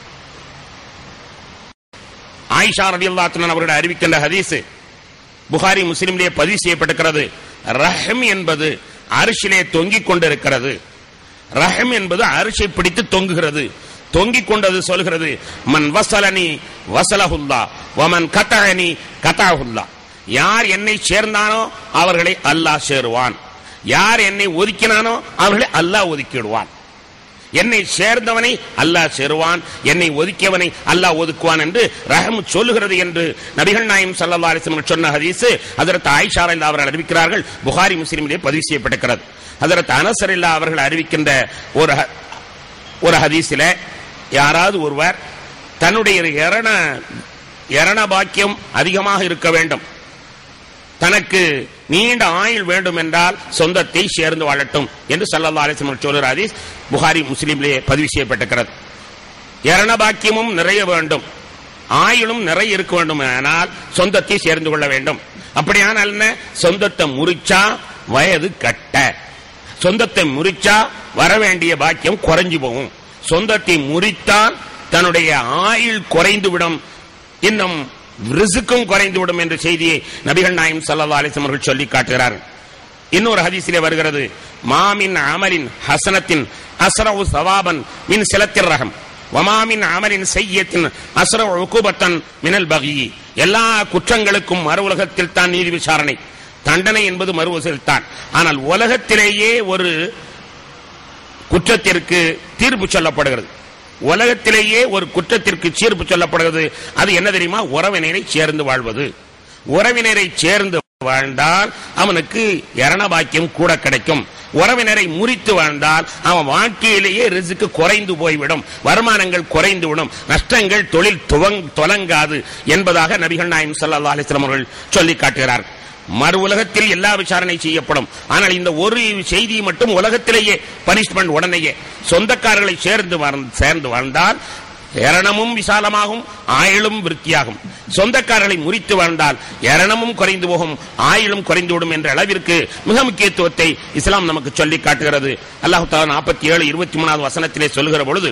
ஆயிஷா ரலியல்லாஹு அவர்கள் அறிவிக்கின்ற ஹதீஸ் புகாரி முஸ்லிமிலே பதிவு செய்யப்பட்டிருக்கிறது ரஹம் என்பது அரிசிலே தொங்கிக் கொண்டிருக்கிறது ரஹம் என்பது அரிசை பிடித்து தொங்குகிறது தொங்கிக் கொண்டது சொல்கிறது மன் வசலனி வசலஹுல்லா வமன் கத்தகனி கதாஹுல்லா யார் என்னை சேர்ந்தானோ அவர்களை அல்லாஹ் சேருவான் யார் என்னை ஒதுக்கினானோ அவர்களை அல்லாஹ் ஒதுக்கிடுவான் என்னை சேர்ந்தவனை அல்லாஹ் சேருவான் என்னை ஒதுக்கியவனை அல்லாஹ் ஒதுக்குவான் என்று ரஹம் சொல்லுகிறது என்று நபிகள் நாயம் சல்லா அலிஸ்லம் சொன்ன ஹதீஸ் அதற்கு ஆயிஷா இல்லா அவர்கள் அறிவிக்கிறார்கள் புகாரி முஸ்லிமிலே பதிவு செய்யப்பட்டிருக்கிறது அதற்கு அனசர் இல்லா அவர்கள் அறிவிக்கின்ற ஒரு ஹ- ஒரு ஹதீஸில் யாராவது ஒருவர் தன்னுடைய இரண இரண பாக்கியம் அதிகமாக இருக்க வேண்டும் தனக்கு நீண்ட ஆயுள் வேண்டும் என்றால் சொந்தத்தை சேர்ந்து வாழட்டும் என்று சல்லல்லா அலிஸ்லம் சொல்லுற ஹதீஸ் புகாரி முஸ்லீம்லே பதிவு செய்யப்பட்டிருக்கிறது இரண பாக்கியமும் நிறைய வேண்டும் ஆயுளும் நிறைய இருக்க வேண்டும் ஆனால் சொந்தத்தை சேர்ந்து கொள்ள வேண்டும் அப்படியானால் என்ன சொந்தத்தை முறிச்சா வயது கட்ட சொந்தத்தை முறிச்சா வர வேண்டிய பாக்கியம் குறைஞ்சு போகும் சொந்தத்தை முறித்தால் தன்னுடைய ஆயுள் குறைந்து விடும் இன்னும் ரிசுக்கும் குறைந்து விடும் என்ற செய்தியை நபிகள் நாயம் சல்லா அலிஸ்லம் அவர்கள் சொல்லி காட்டுகிறார் இன்னொரு ஹதீஸிலே வருகிறது மாமின் அமலின் ஹசனத்தின் அஸ்ரவு சவாபன் மின் சிலத்திர் ரகம் வமாமின் அமலின் செய்யத்தின் அஸ்ரவ் உகுபத்தன் மினல் பகி எல்லா குற்றங்களுக்கும் மறு உலகத்தில் தான் நீதி விசாரணை தண்டனை என்பது மறுவசில் தான் ஆனால் உலகத்திலேயே ஒரு குற்றத்திற்கு தீர்ப்பு சொல்லப்படுகிறது உலகத்திலேயே ஒரு குற்றத்திற்கு தீர்ப்பு சொல்லப்படுகிறது அது என்ன தெரியுமா உறவினரை சேர்ந்து வாழ்வது உறவினரை சேர்ந்து வாழ்ந்தால் அவனுக்கு இரண பாக்கியம் கூட கிடைக்கும் உறவினரை முறித்து வாழ்ந்தால் அவன் வாழ்க்கையிலேயே ரிசுக்கு குறைந்து போய்விடும் வருமானங்கள் குறைந்து விடும் நஷ்டங்கள் தொழில் துவங் தொலங்காது என்பதாக நபிகள் நாயம் சல்லா அலிஸ்லாம் அவர்கள் சொல்லி காட்டுகிறார் மறு உலகத்தில் எல்லா விசாரணை செய்யப்படும் ஆனால் இந்த ஒரு செய்தி மட்டும் உலகத்திலேயே பனிஷ்மெண்ட் உடனேயே சொந்தக்காரர்களை சேர்ந்து வாழ்- சேர்ந்து வாழ்ந்தால் ஏரணமும் விசாலமாகும் ஆயுளும் விருத்தியாகும் சொந்தக்காரர்களை முறித்து வாழ்ந்தால் ஏரணமும் குறைந்து போகும் ஆயுளும் குறைந்துவிடும் என்ற அளவிற்கு மிக முக்கியத்துவத்தை இஸ்லாம் நமக்கு சொல்லி காட்டுகிறது அல்லாஹு தாலா நாற்பத்தி ஏழு இருபத்தி மூணாவது வசனத்திலே சொல்லுகிற பொழுது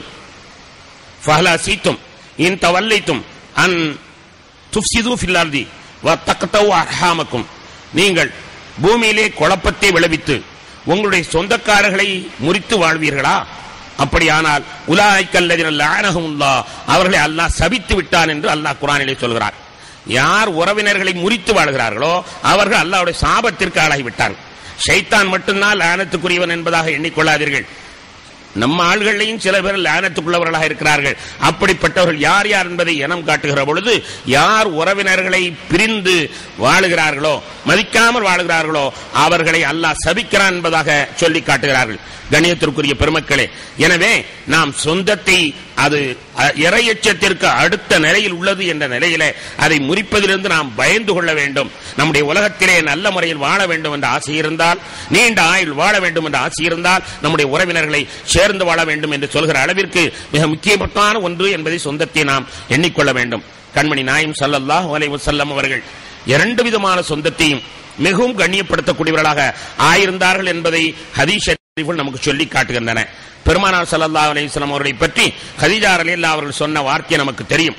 ஃபஹலா சீத்தும் இன் தவல்லைத்தும் அன் துஃப்சிது ஃபில்லார்தி வ தக்தவு அர்ஹாமக்கும் நீங்கள் பூமியிலே குழப்பத்தை விளைவித்து உங்களுடைய சொந்தக்காரர்களை முறித்து வாழ்வீர்களா அப்படியானால் உலாய்க்கல்லதின லானகுல்லா அவர்களை அல்லாஹ் சபித்து விட்டான் என்று அல்லாஹ் குரானிலே சொல்கிறார் யார் உறவினர்களை முறித்து வாழ்கிறார்களோ அவர்கள் அல்லாஹ்வுடைய சாபத்திற்கு ஆளாகி விட்டார்கள் ஷைத்தான் மட்டும்தான் லானத்துக்குரியவன் என்பதாக எண்ணிக்கொள்ளாதீர்கள் நம்ம ஆள்களையும் சில பேர் லானத்துக்குள்ளவர்களாக இருக்கிறார்கள் அப்படிப்பட்டவர்கள் யார் யார் என்பதை இனம் காட்டுகிற பொழுது யார் உறவினர்களை பிரிந்து வாழுகிறார்களோ மதிக்காமல் வாழுகிறார்களோ அவர்களை அல்லாஹ் சபிக்கிறான் என்பதாக சொல்லி காட்டுகிறார்கள் கணியத்திற்குரிய பெருமக்களே எனவே நாம் சொந்தத்தை அது அ- இறையச்சத்திற்கு அடுத்த நிலையில் உள்ளது என்ற நிலையிலே அதை முறிப்பதிலிருந்து நாம் பயந்து கொள்ள வேண்டும் நம்முடைய உலகத்திலே நல்ல முறையில் வாழ வேண்டும் என்ற ஆசை இருந்தால் நீண்ட ஆயுள் வாழ வேண்டும் என்ற ஆசை இருந்தால் நம்முடைய உறவினர்களை சேர்ந்து வாழ வேண்டும் என்று சொல்கிற அளவிற்கு மிக முக்கியமான ஒன்று என்பதை சொந்தத்தை நாம் எண்ணிக்கொள்ள வேண்டும் கண்மணி நாயம் ஸல்லல்லாஹு அலைஹி வஸல்லம் அவர்கள் இரண்டு விதமான சொந்தத்தையும் மிகவும் கண்ணியப்படுத்தக்கூடியவர்களாக ஆயிருந்தார்கள் என்பதை ஹதீஸ் ஷரீஃபுகள் நமக்கு சொல்லி காட்டுகின்றன பெருமானார் ஸல்லல்லாஹு அலைஹி வஸல்லம் அவர்களை பற்றி ஹதீஜா ரலியல்லாஹு அவர்கள் சொன்ன வார்த்தை நமக்கு தெரியும்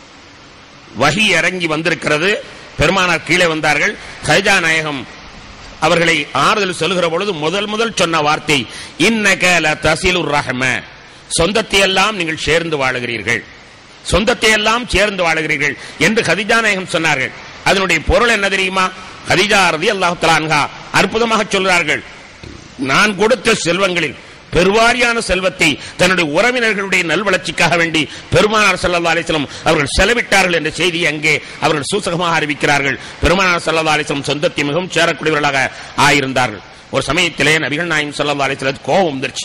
வஹி இறங்கி வந்திருக்கிறது பெருமானார் கீழே வந்தார்கள் ஹஜா நாயகம் அவர்களை ஆறுதல் சொல்லுகிற பொழுது முதல் முதல் சொன்ன வார்த்தை இன்னக ல தசிலுர் ரஹம சொந்தத்தை எல்லாம் நீங்கள் சேர்ந்து வாழுகிறீர்கள் சொந்தத்தை எல்லாம் சேர்ந்து வாழுகிறீர்கள் என்று கதிஜா நாயகம் சொன்னார்கள் அதனுடைய பொருள் என்ன தெரியுமா கதிஜா ரதி அல்லாஹு அற்புதமாக சொல்கிறார்கள் நான் கொடுத்த செல்வங்களில் பெருவாரியான செல்வத்தை தன்னுடைய உறவினர்களுடைய நல்வளர்ச்சிக்காக வேண்டி பெருமானார் ஸல்லல்லாஹு அலைஹி வஸல்லம் அவர்கள் செலவிட்டார்கள் என்ற செய்தி அங்கே அவர்கள் சூசகமாக அறிவிக்கிறார்கள் பெருமானார் ஸல்லல்லாஹு அலைஹி வஸல்லம் சொந்தத்தை மிகவும் சேரக்கூடியவர்களாக ஆயிருந்தார்கள் ஒரு சமயத்திலே நபிகள் நாயம் ஸல்லல்லாஹு அலைஹி வஸல்லம் கோபம் வந்துருச்சு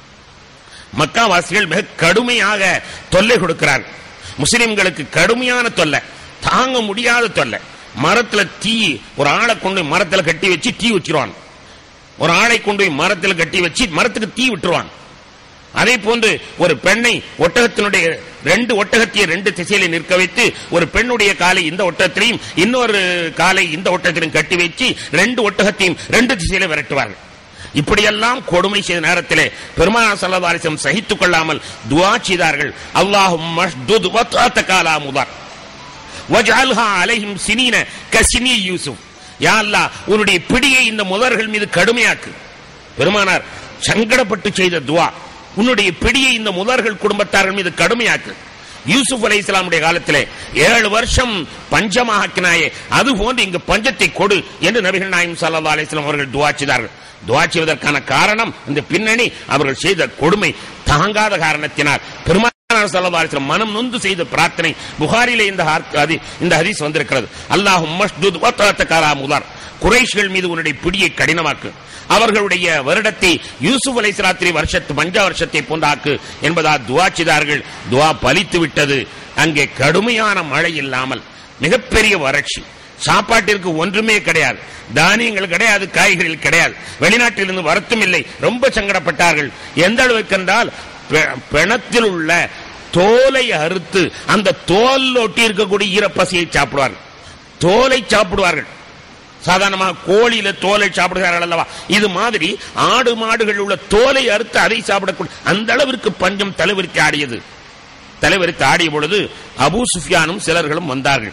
மக்காவாசிகள் மிக கடுமையாக தொல்லை கொடுக்கிறார்கள் முஸ்லிம்களுக்கு கடுமையான தொல்லை தாங்க முடியாத தொல்லை மரத்துல தீ ஒரு ஆளை கொண்டு போய் மரத்துல கட்டி வச்சு தீ வச்சிருவாங்க ஒரு ஆளை கொண்டு போய் மரத்துல கட்டி வச்சு மரத்துக்கு தீ விட்டுருவாங்க அதே போன்று ஒரு பெண்ணை ஒட்டகத்தினுடைய ரெண்டு ஒட்டகத்தையே ரெண்டு திசையில நிற்க வைத்து ஒரு பெண்ணுடைய காலை இந்த ஒட்டகத்திலையும் இன்னொரு காலை இந்த ஒட்டகத்திலும் கட்டி வச்சு ரெண்டு ஒட்டகத்தையும் ரெண்டு திசையில விரட்டுவார்கள் இப்படியெல்லாம் கொடுமை செய்த நேரத்திலே பெருமானா சல்லதாரிசம் சகித்துக் கொள்ளாமல் துவா செய்தார்கள் அல்லாஹும் மஷ்துத் வத்ஆத்த காலா முதார் வஜ்அல்ஹா அலைஹிம் சினீன கசினி யூசுப் யா அல்லாஹ் உன்னுடைய பிடியை இந்த முதர்கள் மீது கடுமையாக்கு பெருமானார் சங்கடப்பட்டு செய்த துவா உன்னுடைய பிடியை இந்த முதர்கள் குடும்பத்தார்கள் மீது கடுமையாக்கு யூசுப் அலை இஸ்லாமுடைய காலத்திலே ஏழு வருஷம் பஞ்சமாக்கினாயே அது போன்று இங்கு பஞ்சத்தை கொடு என்று நபிகள் நாயம் சல்லா அலிஸ்லாம் அவர்கள் துவா செய்தார்கள் துவா செய்வதற்கான காரணம் இந்த பின்னணி அவர்கள் செய்த கொடுமை தாங்காத காரணத்தினால் பெருமானார் ஸல்லல்லாஹு அலைஹி வஸல்லம் மனம் நொந்து செய்த பிரார்த்தனை புகாரிலே இந்த ஹார்- ஹதி- இந்த ஹதீஸ் வந்திருக்கிறது அல்லாஹும் மஸ்துத் வத்தஅத்த காலா முதார் குறைஷ்கள் மீது உன்னுடைய பிடியை கடினமாக்கு அவர்களுடைய வருடத்தை யூசுப் அலைஹிஸ்ஸலாத்திரி வருஷத்து பஞ்ச வருஷத்தை போன்றாக்கு என்பதா துவா செய்தார்கள் துவா பலித்து விட்டது அங்கே கடுமையான மழை இல்லாமல் மிகப்பெரிய வறட்சி சாப்பாட்டிற்கு ஒன்றுமே கிடையாது தானியங்கள் கிடையாது காய்கறிகள் கிடையாது வெளிநாட்டிலிருந்து வரத்தும் இல்லை ரொம்ப சங்கடப்பட்டார்கள் எந்த அளவுக்கு என்றால் பெ- பிணத்தில் உள்ள தோலை அறுத்து அந்த தோல் ஒட்டி இருக்கக்கூடிய ஈரப்பசியை சாப்பிடுவார்கள் தோலை சாப்பிடுவார்கள் சாதாரணமாக கோழியில தோலை சாப்பிடுகிறார்கள் அல்லவா இது மாதிரி ஆடு மாடுகள் உள்ள தோலை அறுத்து அதை சாப்பிடக்கூடிய அந்த அளவிற்கு பஞ்சம் தலைவிரித்து ஆடியது தலைவரித்து ஆடிய பொழுது அபூ சுஃபியானும் சிலர்களும் வந்தார்கள்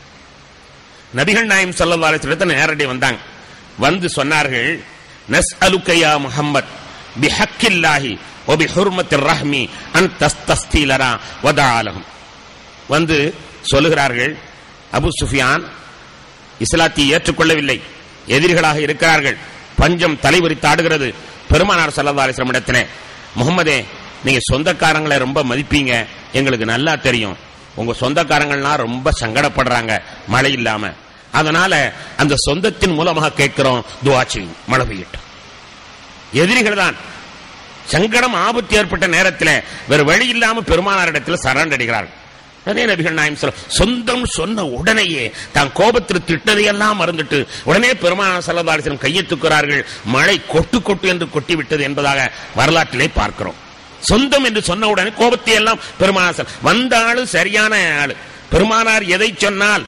நபிகள் நாயம் ஸல்லல்லாஹு அலைஹி வஸல்லம் நேரடி வந்தாங்க வந்து சொன்னார்கள் நஸ்அலுக யா முஹம்மத் பிஹக்கில்லாஹி வ பிஹுர்மத்திர் ரஹ்மி அன் தஸ்தஸ்தி லனா வதஆலஹும் வந்து சொல்லுகிறார்கள் அபு சுஃபியான் இஸ்லாத்தை ஏற்றுக்கொள்ளவில்லை எதிரிகளாக இருக்கிறார்கள் பஞ்சம் தலைவரித்து ஆடுகிறது பெருமானார் ஸல்லல்லாஹு அலைஹி வஸல்லம் இடத்திலே முகமதே நீங்க சொந்தக்காரங்களை ரொம்ப மதிப்பீங்க எங்களுக்கு நல்லா தெரியும் உங்க சொந்தக்காரங்கள்லாம் ரொம்ப சங்கடப்படுறாங்க மழை இல்லாம அதனால அந்த சொந்தத்தின் மூலமாக கேட்கிறோம் துவா செய்யும் மழை பெய்யட்டும் எதிரிகள் தான் சங்கடம் ஆபத்து ஏற்பட்ட நேரத்தில் வேறு வழி இல்லாம பெருமானாரிடத்தில் சரணடைகிறார்கள் அதே நபிகள் நாயம் சொல்ல சொந்தம் சொன்ன உடனேயே தான் கோபத்தில் திட்டதையெல்லாம் மறந்துட்டு உடனே பெருமானார் சல்லதாரிசனம் கையை தூக்குறார்கள் மழை கொட்டு கொட்டு என்று கொட்டி விட்டது என்பதாக வரலாற்றிலே பார்க்கிறோம் சொந்தம் என்று சொன்ன உடனே கோபத்தை எல்லாம் பெருமானார் சொல்- வந்த ஆளு சரியான ஆளு பெருமானார் எதை சொன்னால்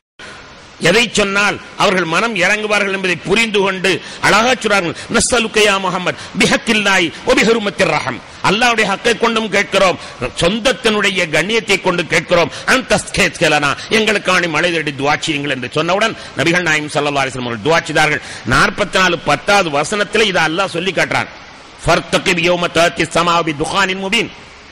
எதை சொன்னால் அவர்கள் மனம் இறங்குவார்கள் என்பதை புரிந்து கொண்டு அழகா சொல்றார்கள் நஸ்ஸலுக்கையா முகமது பிஹக்கில்லாய் ஒபிஹருமத்திர் ரஹம் அல்லாஹ்வுடைய ஹக்கை கொண்டும் கேட்கிறோம் சொந்தத்தினுடைய கண்ணியத்தை கொண்டு கேட்கிறோம் அந்தஸ்கேத்கலனா எங்களுக்கான மழை தேடி துவாச்சியுங்கள் என்று சொன்னவுடன் நபிகள் நாயம் ஸல்லல்லாஹு அலைஹி வஸல்லம் அவர்கள் துவாச்சிதார்கள் 44 பத்தாவது வசனத்தில் இதை அல்லாஹ் சொல்லி காட்டுறான் ஃபர்தகிப் யௌம தாத்தி ஸமாவி துகானின் முபீன்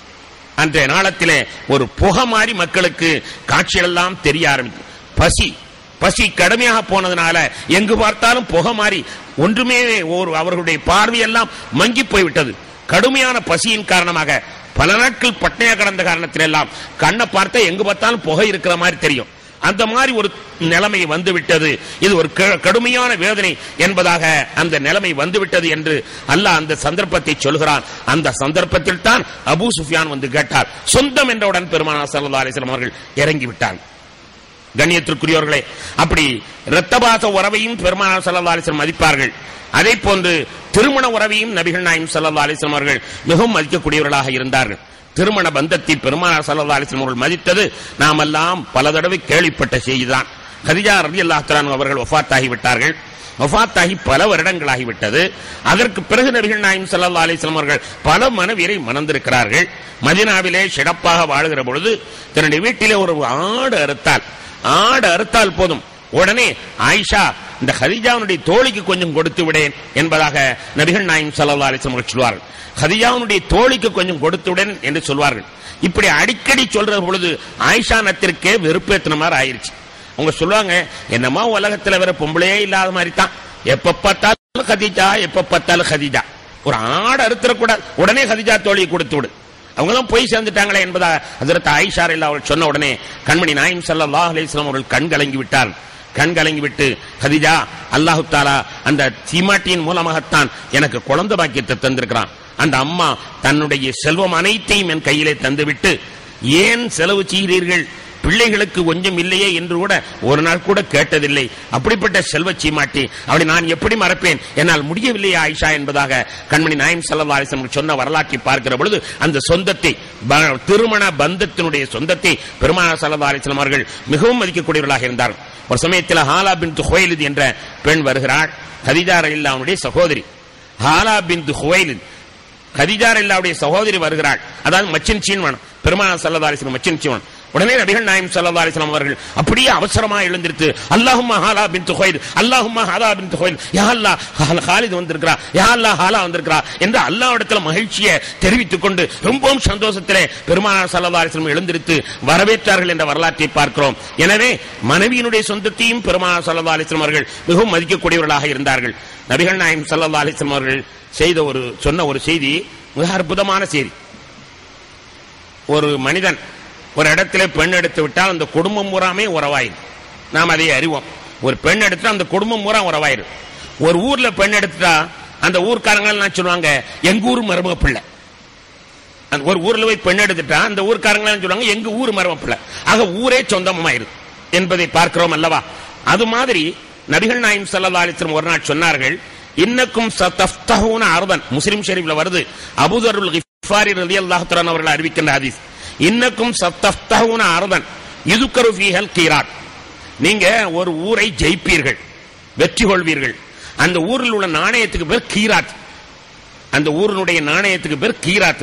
அன்றைய நாளத்திலே ஒரு புகை மாதிரி மக்களுக்கு காட்சியெல்லாம் தெரிய ஆரம்பிக்கும் பசி பசி கடுமையாக போனதுனால எங்கு பார்த்தாலும் புகை மாறி ஒன்றுமே ஒரு அவர்களுடைய பார்வையெல்லாம் மங்கி போய்விட்டது கடுமையான பசியின் காரணமாக பல நாட்கள் பட்டையா கடந்த காரணத்திலெல்லாம் கண்ணை பார்த்தா எங்கு பார்த்தாலும் புகை இருக்கிற மாதிரி தெரியும் அந்த மாதிரி ஒரு நிலைமை வந்துவிட்டது இது ஒரு க- கடுமையான வேதனை என்பதாக அந்த நிலைமை வந்துவிட்டது என்று அல்லாஹ் அந்த சந்தர்ப்பத்தை சொல்கிறான் அந்த சந்தர்ப்பத்தில் தான் அபூ சுஃபியான் வந்து கேட்டார் சொந்தம் என்றவுடன் பெருமானார் ஸல்லல்லாஹு அலைஹி வஸல்லம் அவர்கள் இறங்கி விட்டார் கண்ணியத்திற்குரியவர்களே அப்படி இரத்தபாச உறவையும் பெருமானார் ஸல்லல்லாஹு அலைஹி வஸல்லம் மதிப்பார்கள் அதே போன்று திருமண உறவையும் நபிகள் நாயம் ஸல்லல்லாஹு அலைஹி வஸல்லம் அவர்கள் மிகவும் மதிக்கக்கூடியவர்களாக இருந்தார்கள் திருமண பந்தத்தை பெருமானார் ஸல்லல்லாஹு அலைஹி வஸல்லம் அவர்கள் மதித்தது நாமெல்லாம் பல தடவை கேள்விப்பட்ட செய்திதான் ஹதிஜா ரலியல்லாஹு தஆலா அவர்கள் வஃபாத்தாகி விட்டார்கள் வஃபாத்தாகி பல வருடங்களாகிவிட்டது அதற்கு பிறகு நபிகள் நாயம் ஸல்லல்லாஹு அலைஹி வஸல்லம் அவர்கள் பல மனைவியரை மணந்திருக்கிறார்கள் மதீனாவிலே சிறப்பாக வாழுகிற பொழுது தன்னுடைய வீட்டிலே ஒரு ஆடு அறுத்தால் ஆடு அறுத்தால் போதும் உடனே ஆயிஷா இந்த ஹதிஜாவுடைய தோழிக்கு கொஞ்சம் கொடுத்து விடேன் என்பதாக நபிகள் நாயம் ஸல்லல்லாஹு அலைஹி வஸல்லம் அவர்கள் சொல்வார்கள் ஹதிஜாவுடைய தோழிக்கு கொஞ்சம் கொடுத்து விடேன் என்று சொல்வார்கள் இப்படி அடிக்கடி சொல்ற பொழுது ஆயிஷா நத்திற்கே வெறுப்பேத்தின மாதிரி ஆயிருச்சு அவங்க சொல்லுவாங்க என்னமா உலகத்துல வேற பொம்பளையே இல்லாத மாதிரி தான் எப்ப பார்த்தாலும் ஹதிஜா எப்ப பார்த்தாலும் ஹதிஜா ஒரு ஆடு அறுத்துறக்கூடாது உடனே ஹதிஜா தோழியை கொடுத்து விடு அவங்க தான் போய் சேர்ந்துட்டாங்களே என்பதா ஹஜரத் ஆயிஷா இல்ல அவர்கள் சொன்ன உடனே கண்மணி நாயம் ஸல்லல்லாஹு அலைஹி வஸல்லம் அவர்கள் கண் கலங்கி விட்டார் கண் கலங்கி விட்டு ஹதிஜா அல்லாஹு தாலா அந்த சீமாட்டியின் மூலமாகத்தான் எனக்கு குழந்தை பாக்கியத்தை தந்திருக்கிறான் அந்த அம்மா தன்னுடைய செல்வம் அனைத்தையும் என் கையிலே தந்துவிட்டு ஏன் செலவு செய்கிறீர்கள் பிள்ளைகளுக்கு கொஞ்சம் இல்லையே என்று கூட ஒரு நாள் கூட கேட்டதில்லை அப்படிப்பட்ட செல்வ சீமாட்டி அவளை நான் எப்படி மறப்பேன் என்னால் முடியவில்லையே ஆயிஷா என்பதாக கண்மணி நாயம் ஸல்லல்லாஹு அலைஹி வஸல்லம் சொன்ன வரலாற்றை பார்க்கிற பொழுது அந்த சொந்தத்தை ப- திருமண பந்தத்தினுடைய சொந்தத்தை பெருமானார் ஸல்லல்லாஹு அலைஹி வஸல்லம் அவர்கள் மிகவும் மதிக்கக்கூடியவர்களாக இருந்தார்கள் ஒரு சமயத்தில் ஹாலா பின் ஹுவைலித் என்ற பெண் வருகிறாள் ஹதிஜா ரலியல்லாஹுடைய சகோதரி ஹாலா பின் ஹுவைலித் கதிஜார் இல்லாவுடைய சகோதரி வருகிறாள் அதாவது மச்சின் சீன்வன் பெருமானார் ஸல்லல்லாஹு அலைஹி வஸல்லம் மச்சின் சீன்வன் உடனே நபிகள் நாயம் ஸல்லல்லாஹு அலைஹி வஸல்லம் அவர்கள் அப்படியே அவசரமா எழுந்திருத்து அல்லாஹும்ம ஹாலா பின் துஹைல் அல்லாஹும்ம ஹாலா பின் துஹைல் யா அல்லாஹ் ஹால்- ஹாலித் வந்திருக்கிறா யா அல்லாஹ் ஹாலா வந்திருக்கிறா என்று அல்லாஹ்விடத்தில் மகிழ்ச்சியை தெரிவித்துக் கொண்டு ரொம்பவும் சந்தோஷத்திலே பெருமானார் ஸல்லல்லாஹு அலைஹி வஸல்லம் எழுந்திருத்து வரவேற்றார்கள் என்ற வரலாற்றை பார்க்கிறோம் எனவே மனைவியினுடைய சொந்தத்தையும் பெருமானார் ஸல்லல்லாஹு அலைஹி வஸல்லம் அவர்கள் மிகவும் மதிக்கக்கூடியவர்களாக இருந்தார்கள் நபிகள் நாயம் ஸல்லல்லாஹு அலைஹி வஸல்லம் அவர்கள் செய்த ஒரு சொன்ன ஒரு செய்தி மிக அற்புதமான செய்தி ஒரு மனிதன் ஒரு இடத்துல பெண் எடுத்து விட்டால் அந்த குடும்பம் பூராமே உறவாயிரும் நாம் அதை அறிவோம் ஒரு பெண் எடுத்துட்டா அந்த குடும்பம் பூரா உறவாயிரும் ஒரு ஊர்ல பெண் எடுத்துட்டா அந்த ஊர்க்காரங்க எல்லாம் சொல்லுவாங்க எங்க ஊர் மருமக பிள்ளை அந்த ஒரு ஊர்ல போய் பெண் எடுத்துட்டா அந்த ஊர்க்காரங்க எல்லாம் சொல்லுவாங்க எங்க ஊர் மருமக பிள்ளை ஆக ஊரே சொந்தமாயிருது என்பதை பார்க்கிறோம் அல்லவா அது மாதிரி நபிகள் நாயம் ஸல்லல்லாஹு அலைஹி வஸல்லம் ஒரு நாள் சொன்னார்கள் இன்னக்கும் சதஃப்தஹூன அர்தன் முஸ்லிம் ஷரீஃப்ல வருது அபூதருல் கிஃபாரி ரலியல்லாஹு தஆலா அவர்கள் அறிவிக்கின்ற ஹதீஸ் இன்னக்கும் சத்தஃப்தஹூன அர்தன் யுதுக்கரு ஃபீஹல் கீராத் நீங்க ஒரு ஊரை ஜெயிப்பீர்கள் வெற்றி கொள்வீர்கள் அந்த ஊரில் உள்ள நாணயத்துக்கு பேர் கீராத் அந்த ஊரினுடைய நாணயத்துக்கு பேர் கீராத்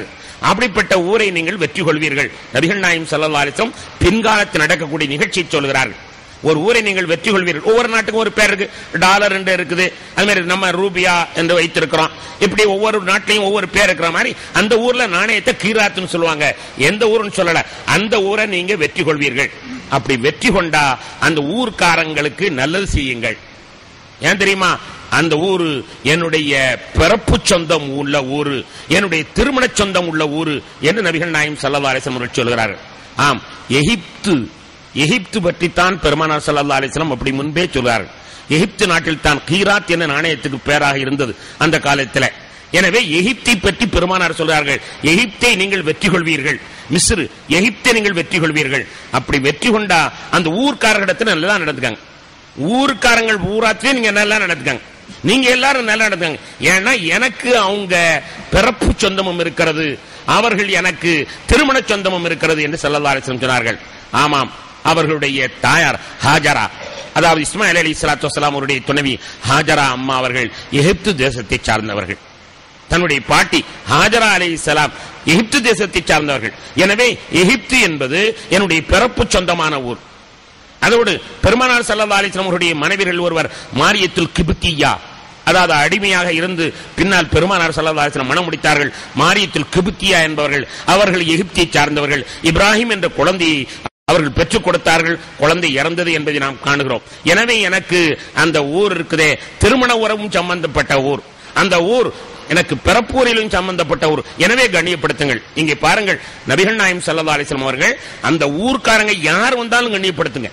அப்படிப்பட்ட ஊரை நீங்கள் வெற்றி கொள்வீர்கள் நபிகள் நாயம் ஸல்லல்லாஹு அலைஹி வஸல்லம் பின்காலத்தில் நடக்கக்கூடிய நிகழ்ச்சியை சொல்கிறார்கள் ஒரு ஊரை நீங்கள் வெற்றி கொள்வீர்கள் ஒவ்வொரு நாட்டுக்கும் ஒரு பேர் இருக்கு டாலர் என்று இருக்குது அது மாதிரி நம்ம ரூபியா என்று வைத்திருக்கிறோம் இப்படி ஒவ்வொரு நாட்டிலையும் ஒவ்வொரு பேர் இருக்கிற மாதிரி அந்த ஊர்ல நாணயத்தை கீராத்துன்னு சொல்லுவாங்க எந்த ஊருன்னு சொல்லல அந்த ஊரை நீங்க வெற்றி கொள்வீர்கள் அப்படி வெற்றி கொண்டா அந்த ஊர்க்காரங்களுக்கு நல்லது செய்யுங்கள் ஏன் தெரியுமா அந்த ஊரு என்னுடைய பிறப்பு சொந்தம் உள்ள ஊரு என்னுடைய திருமண சொந்தம் உள்ள ஊரு என்று நபிகள் நாயம் ஸல்லல்லாஹு அலைஹி வஸல்லம் சொல்கிறார்கள் ஆம் எகிப்து எகிப்து பற்றித்தான் பெருமானார் ஸல்லல்லாஹு அலைஹி வஸல்லம் அப்படி முன்பே சொல்கிறார்கள் எகிப்து நாட்டில் தான் கீராத் என்ற நாணயத்துக்கு பேராக இருந்தது அந்த காலத்தில் எனவே எகிப்தை பற்றி பெருமானார் சொல்றார்கள் எகிப்தை நீங்கள் வெற்றி கொள்வீர்கள் மிஸ்ரு எகிப்தை நீங்கள் வெற்றி கொள்வீர்கள் அப்படி வெற்றி கொண்டா அந்த ஊர்க்காரர்களிடத்தில் நல்லா நடந்துக்காங்க ஊர்க்காரங்கள் ஊராத்திலே நீங்க நல்லா நடந்துக்காங்க நீங்க எல்லாரும் நல்லா நடந்துக்காங்க ஏன்னா எனக்கு அவங்க பிறப்பு சொந்தமும் இருக்கிறது அவர்கள் எனக்கு திருமண சொந்தமும் இருக்கிறது என்று ஸல்லல்லாஹு அலைஹி வஸல்லம் சொன்னார்கள் ஆமாம் அவர்களுடைய தாயார் ஹாஜரா அதாவது இஸ்மாயில் அலி இஸ்லாத்து வசலாம் அவருடைய துணைவி ஹாஜரா அம்மா அவர்கள் எகிப்து தேசத்தை சார்ந்தவர்கள் தன்னுடைய பாட்டி ஹாஜரா அலி இஸ்லாம் எகிப்து தேசத்தை சார்ந்தவர்கள் எனவே எகிப்து என்பது என்னுடைய பிறப்பு சொந்தமான ஊர் அதோடு பெருமானார் சல்லா அலிஸ்லாம் அவருடைய மனைவிகள் ஒருவர் மாரியத்துல் கிபுத்தியா அதாவது அடிமையாக இருந்து பின்னால் பெருமானார் சல்லா அலிஸ்லாம் மனம் முடித்தார்கள் மாரியத்துல் கிபுத்தியா என்பவர்கள் அவர்கள் எகிப்தியை சார்ந்தவர்கள் இப்ராஹிம் என்ற குழந்தையை அவர்கள் பெற்றுக் கொடுத்தார்கள் குழந்தை இறந்தது என்பதை நாம் காணுகிறோம் எனவே எனக்கு அந்த ஊர் இருக்குதே திருமண உறவும் சம்பந்தப்பட்ட ஊர் அந்த ஊர் எனக்கு பிறப்பூரிலும் சம்பந்தப்பட்ட ஊர் எனவே கண்ணியப்படுத்துங்கள் இங்கே பாருங்கள் நபிகள் நாயம் சல்லா அலிஸ்லாம் அவர்கள் அந்த ஊர்க்காரங்க யார் வந்தாலும் கண்ணியப்படுத்துங்க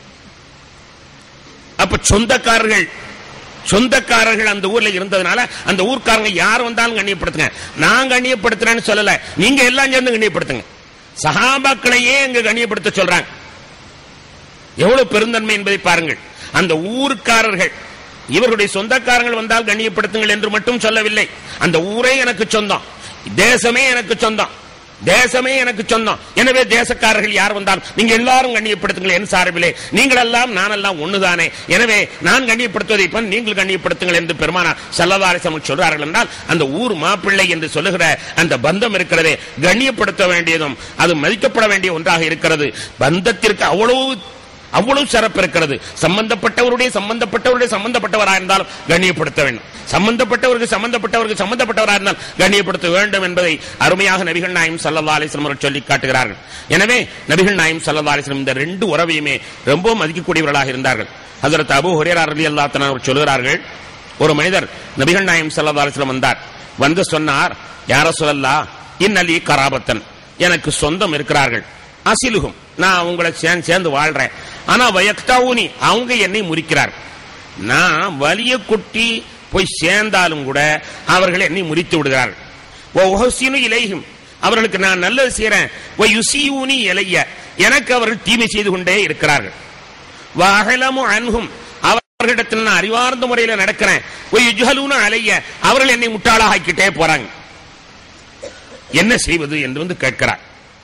அப்ப சொந்தக்காரர்கள் சொந்தக்காரர்கள் அந்த ஊர்ல இருந்ததுனால அந்த ஊர்க்காரங்க யார் வந்தாலும் கண்ணியப்படுத்துங்க நான் கண்ணியப்படுத்துறேன்னு சொல்லல நீங்க எல்லாம் சேர்ந்து கண்ணியப்படுத்துங்க சஹாபாக்களையே இங்க கண்ணியப்படுத்த சொல்றாங்க எவ்வளவு பெருந்தன்மை என்பதை பாருங்கள் அந்த ஊர்க்காரர்கள் இவர்களுடைய சொந்தக்காரங்கள் வந்தால் கண்ணியப்படுத்துங்கள் என்று மட்டும் சொல்லவில்லை அந்த ஊரே எனக்கு சொந்தம் தேசமே எனக்கு சொந்தம் தேசமே எனக்கு சொந்தம் எனவே தேசக்காரர்கள் யார் வந்தாலும் நீங்க எல்லாரும் கண்ணியப்படுத்துங்கள் என் சார்பிலே நீங்கள் எல்லாம் நான் எல்லாம் ஒண்ணுதானே எனவே நான் கண்ணியப்படுத்துவதை இப்ப நீங்கள் கண்ணியப்படுத்துங்கள் என்று பெருமானா சல்லதாரசம் சொல்றார்கள் என்றால் அந்த ஊர் மாப்பிள்ளை என்று சொல்லுகிற அந்த பந்தம் இருக்கிறதே கண்ணியப்படுத்த வேண்டியதும் அது மதிக்கப்பட வேண்டிய ஒன்றாக இருக்கிறது பந்தத்திற்கு அவ்வளவு அவ்வளவு சிறப்பு இருக்கிறது சம்பந்தப்பட்டவருடைய சம்பந்தப்பட்டவருடைய சம்பந்தப்பட்டவராக இருந்தாலும் கண்ணியப்படுத்த வேண்டும் சம்பந்தப்பட்டவருக்கு சம்பந்தப்பட்டவருக்கு சம்பந்தப்பட்டவராக இருந்தால் கண்ணியப்படுத்த வேண்டும் என்பதை அருமையாக நபிகள் நாயம் சல்லா அலிஸ்லம் அவர்கள் சொல்லி காட்டுகிறார்கள் எனவே நபிகள் நாயம் சல்லா அலிஸ்லம் இந்த ரெண்டு உறவையுமே ரொம்ப மதிக்கக்கூடியவர்களாக இருந்தார்கள் ஹசரத் அபு ஹுரேரா ரலி அல்லா அவர் சொல்கிறார்கள் ஒரு மனிதர் நபிகள் நாயம் சல்லா அலிஸ்லம் வந்தார் வந்து சொன்னார் யார சொல்லல்லா இன்னலி கராபத்தன் எனக்கு சொந்தம் இருக்கிறார்கள் அசிலுகும் நான் உங்களை சேர்ந்து சேர்ந்து வாழ்றேன் ஆனா வயக்தாவுனி அவங்க என்னை முறிக்கிறார் நான் வலிய குட்டி போய் சேர்ந்தாலும் கூட அவர்கள் என்னை முறித்து விடுகிறார்கள் ஓ ஒஹசினு இலையும் அவர்களுக்கு நான் நல்லது செய்யறேன் ஓ யுசியூனி இலைய எனக்கு அவர்கள் தீமை செய்து கொண்டே இருக்கிறார்கள் வகலமு அன்ஹும் அவர்களிடத்தில் நான் அறிவார்ந்த முறையில் நடக்கிறேன் ஓ யுஜ்ஹலூன அலைய அவர்கள் என்னை முட்டாளாக ஆக்கிட்டே போறாங்க என்ன செய்வது என்று வந்து கேட்கிறார்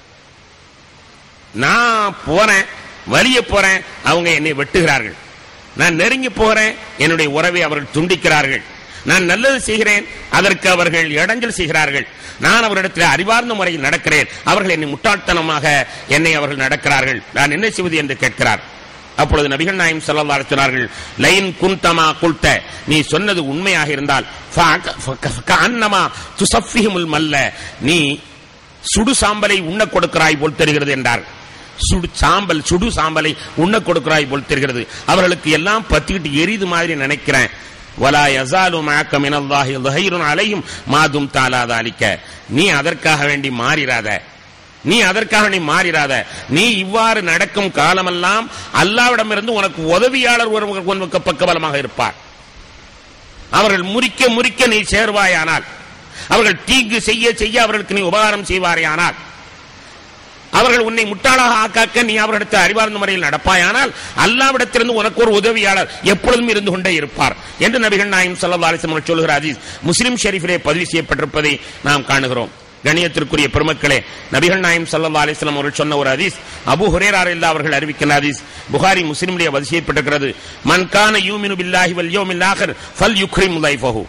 நான் போறேன் வலிய போறேன் அவங்க என்னை வெட்டுகிறார்கள் நான் நெருங்கி போறேன் என்னுடைய உறவை அவர்கள் துண்டிக்கிறார்கள் நான் நல்லது செய்கிறேன் அதற்கு அவர்கள் இடைஞ்சல் செய்கிறார்கள் நான் அவரிடத்தில் அறிவார்ந்த முறையில் நடக்கிறேன் அவர்கள் என்னை முட்டாள்தனமாக என்னை அவர்கள் நடக்கிறார்கள் நான் என்ன செய்வது என்று கேட்கிறார் அப்பொழுது நபிகள் நாயம் ஸல்லல்லாஹு அலைஹி சொன்னார்கள் லைன் குந்தமா குல்த நீ சொன்னது உண்மையாக இருந்தால் அன்னமா துசஃபிஹுல் மல்ல நீ சுடு சாம்பலை உண்ண கொடுக்கிறாய் போல் தெரிகிறது என்றார் சுடு சாம்பல் சுடு சாம்பலை உண்ண கொடுக்கிறாய் போல் தெரிகிறது அவர்களுக்கு எல்லாம் பத்திக்கிட்டு எரிது மாதிரி நினைக்கிறேன் வலா யசாலு மாக்க மினல்லாஹி ظهيرٌ அலையும் மாதும் தாலாதாலிக்க நீ அதற்காக வேண்டி மாறிராத நீ அதற்காக நீ மாறிராத நீ இவ்வாறு நடக்கும் காலமெல்லாம் அல்லாவிடமிருந்து உனக்கு உதவியாளர் ஒருவர் உனக்கு பக்கபலமாக இருப்பார் அவர்கள் முறிக்க முறிக்க நீ சேர்வாயானால் அவர்கள் தீங்கு செய்ய செய்ய அவர்களுக்கு நீ உபகாரம் செய்வாரேயானால் அவர்கள் உன்னை முட்டாளாக ஆக்காக்க நீ அவரிடத்தில் அறிவார்ந்த முறையில் நடப்பாயானால் அல்லாவிடத்திலிருந்து உனக்கு ஒரு உதவியாளர் எப்பொழுதும் இருந்து கொண்டே இருப்பார் என்று நபிகள் நாயம் சல்லா அலிஸ்லம் சொல்லுகிற அதீஸ் முஸ்லிம் ஷெரீஃபிலே பதிவு செய்யப்பட்டிருப்பதை நாம் காணுகிறோம் கணியத்திற்குரிய பெருமக்களே நபிகள் நாயம் சல்லா அலிஸ்லாம் அவர்கள் சொன்ன ஒரு ஹதீஸ் அபு ஹுரேரார் இல்லா அவர்கள் அறிவிக்கின்ற ஹதீஸ் புகாரி முஸ்லிம்லேயே பதிவு செய்யப்பட்டிருக்கிறது மன்கான யூமினு பில்லாஹி வல் யோமில் ஆகர் ஃபல் யுக்ரிம் லைஃபஹு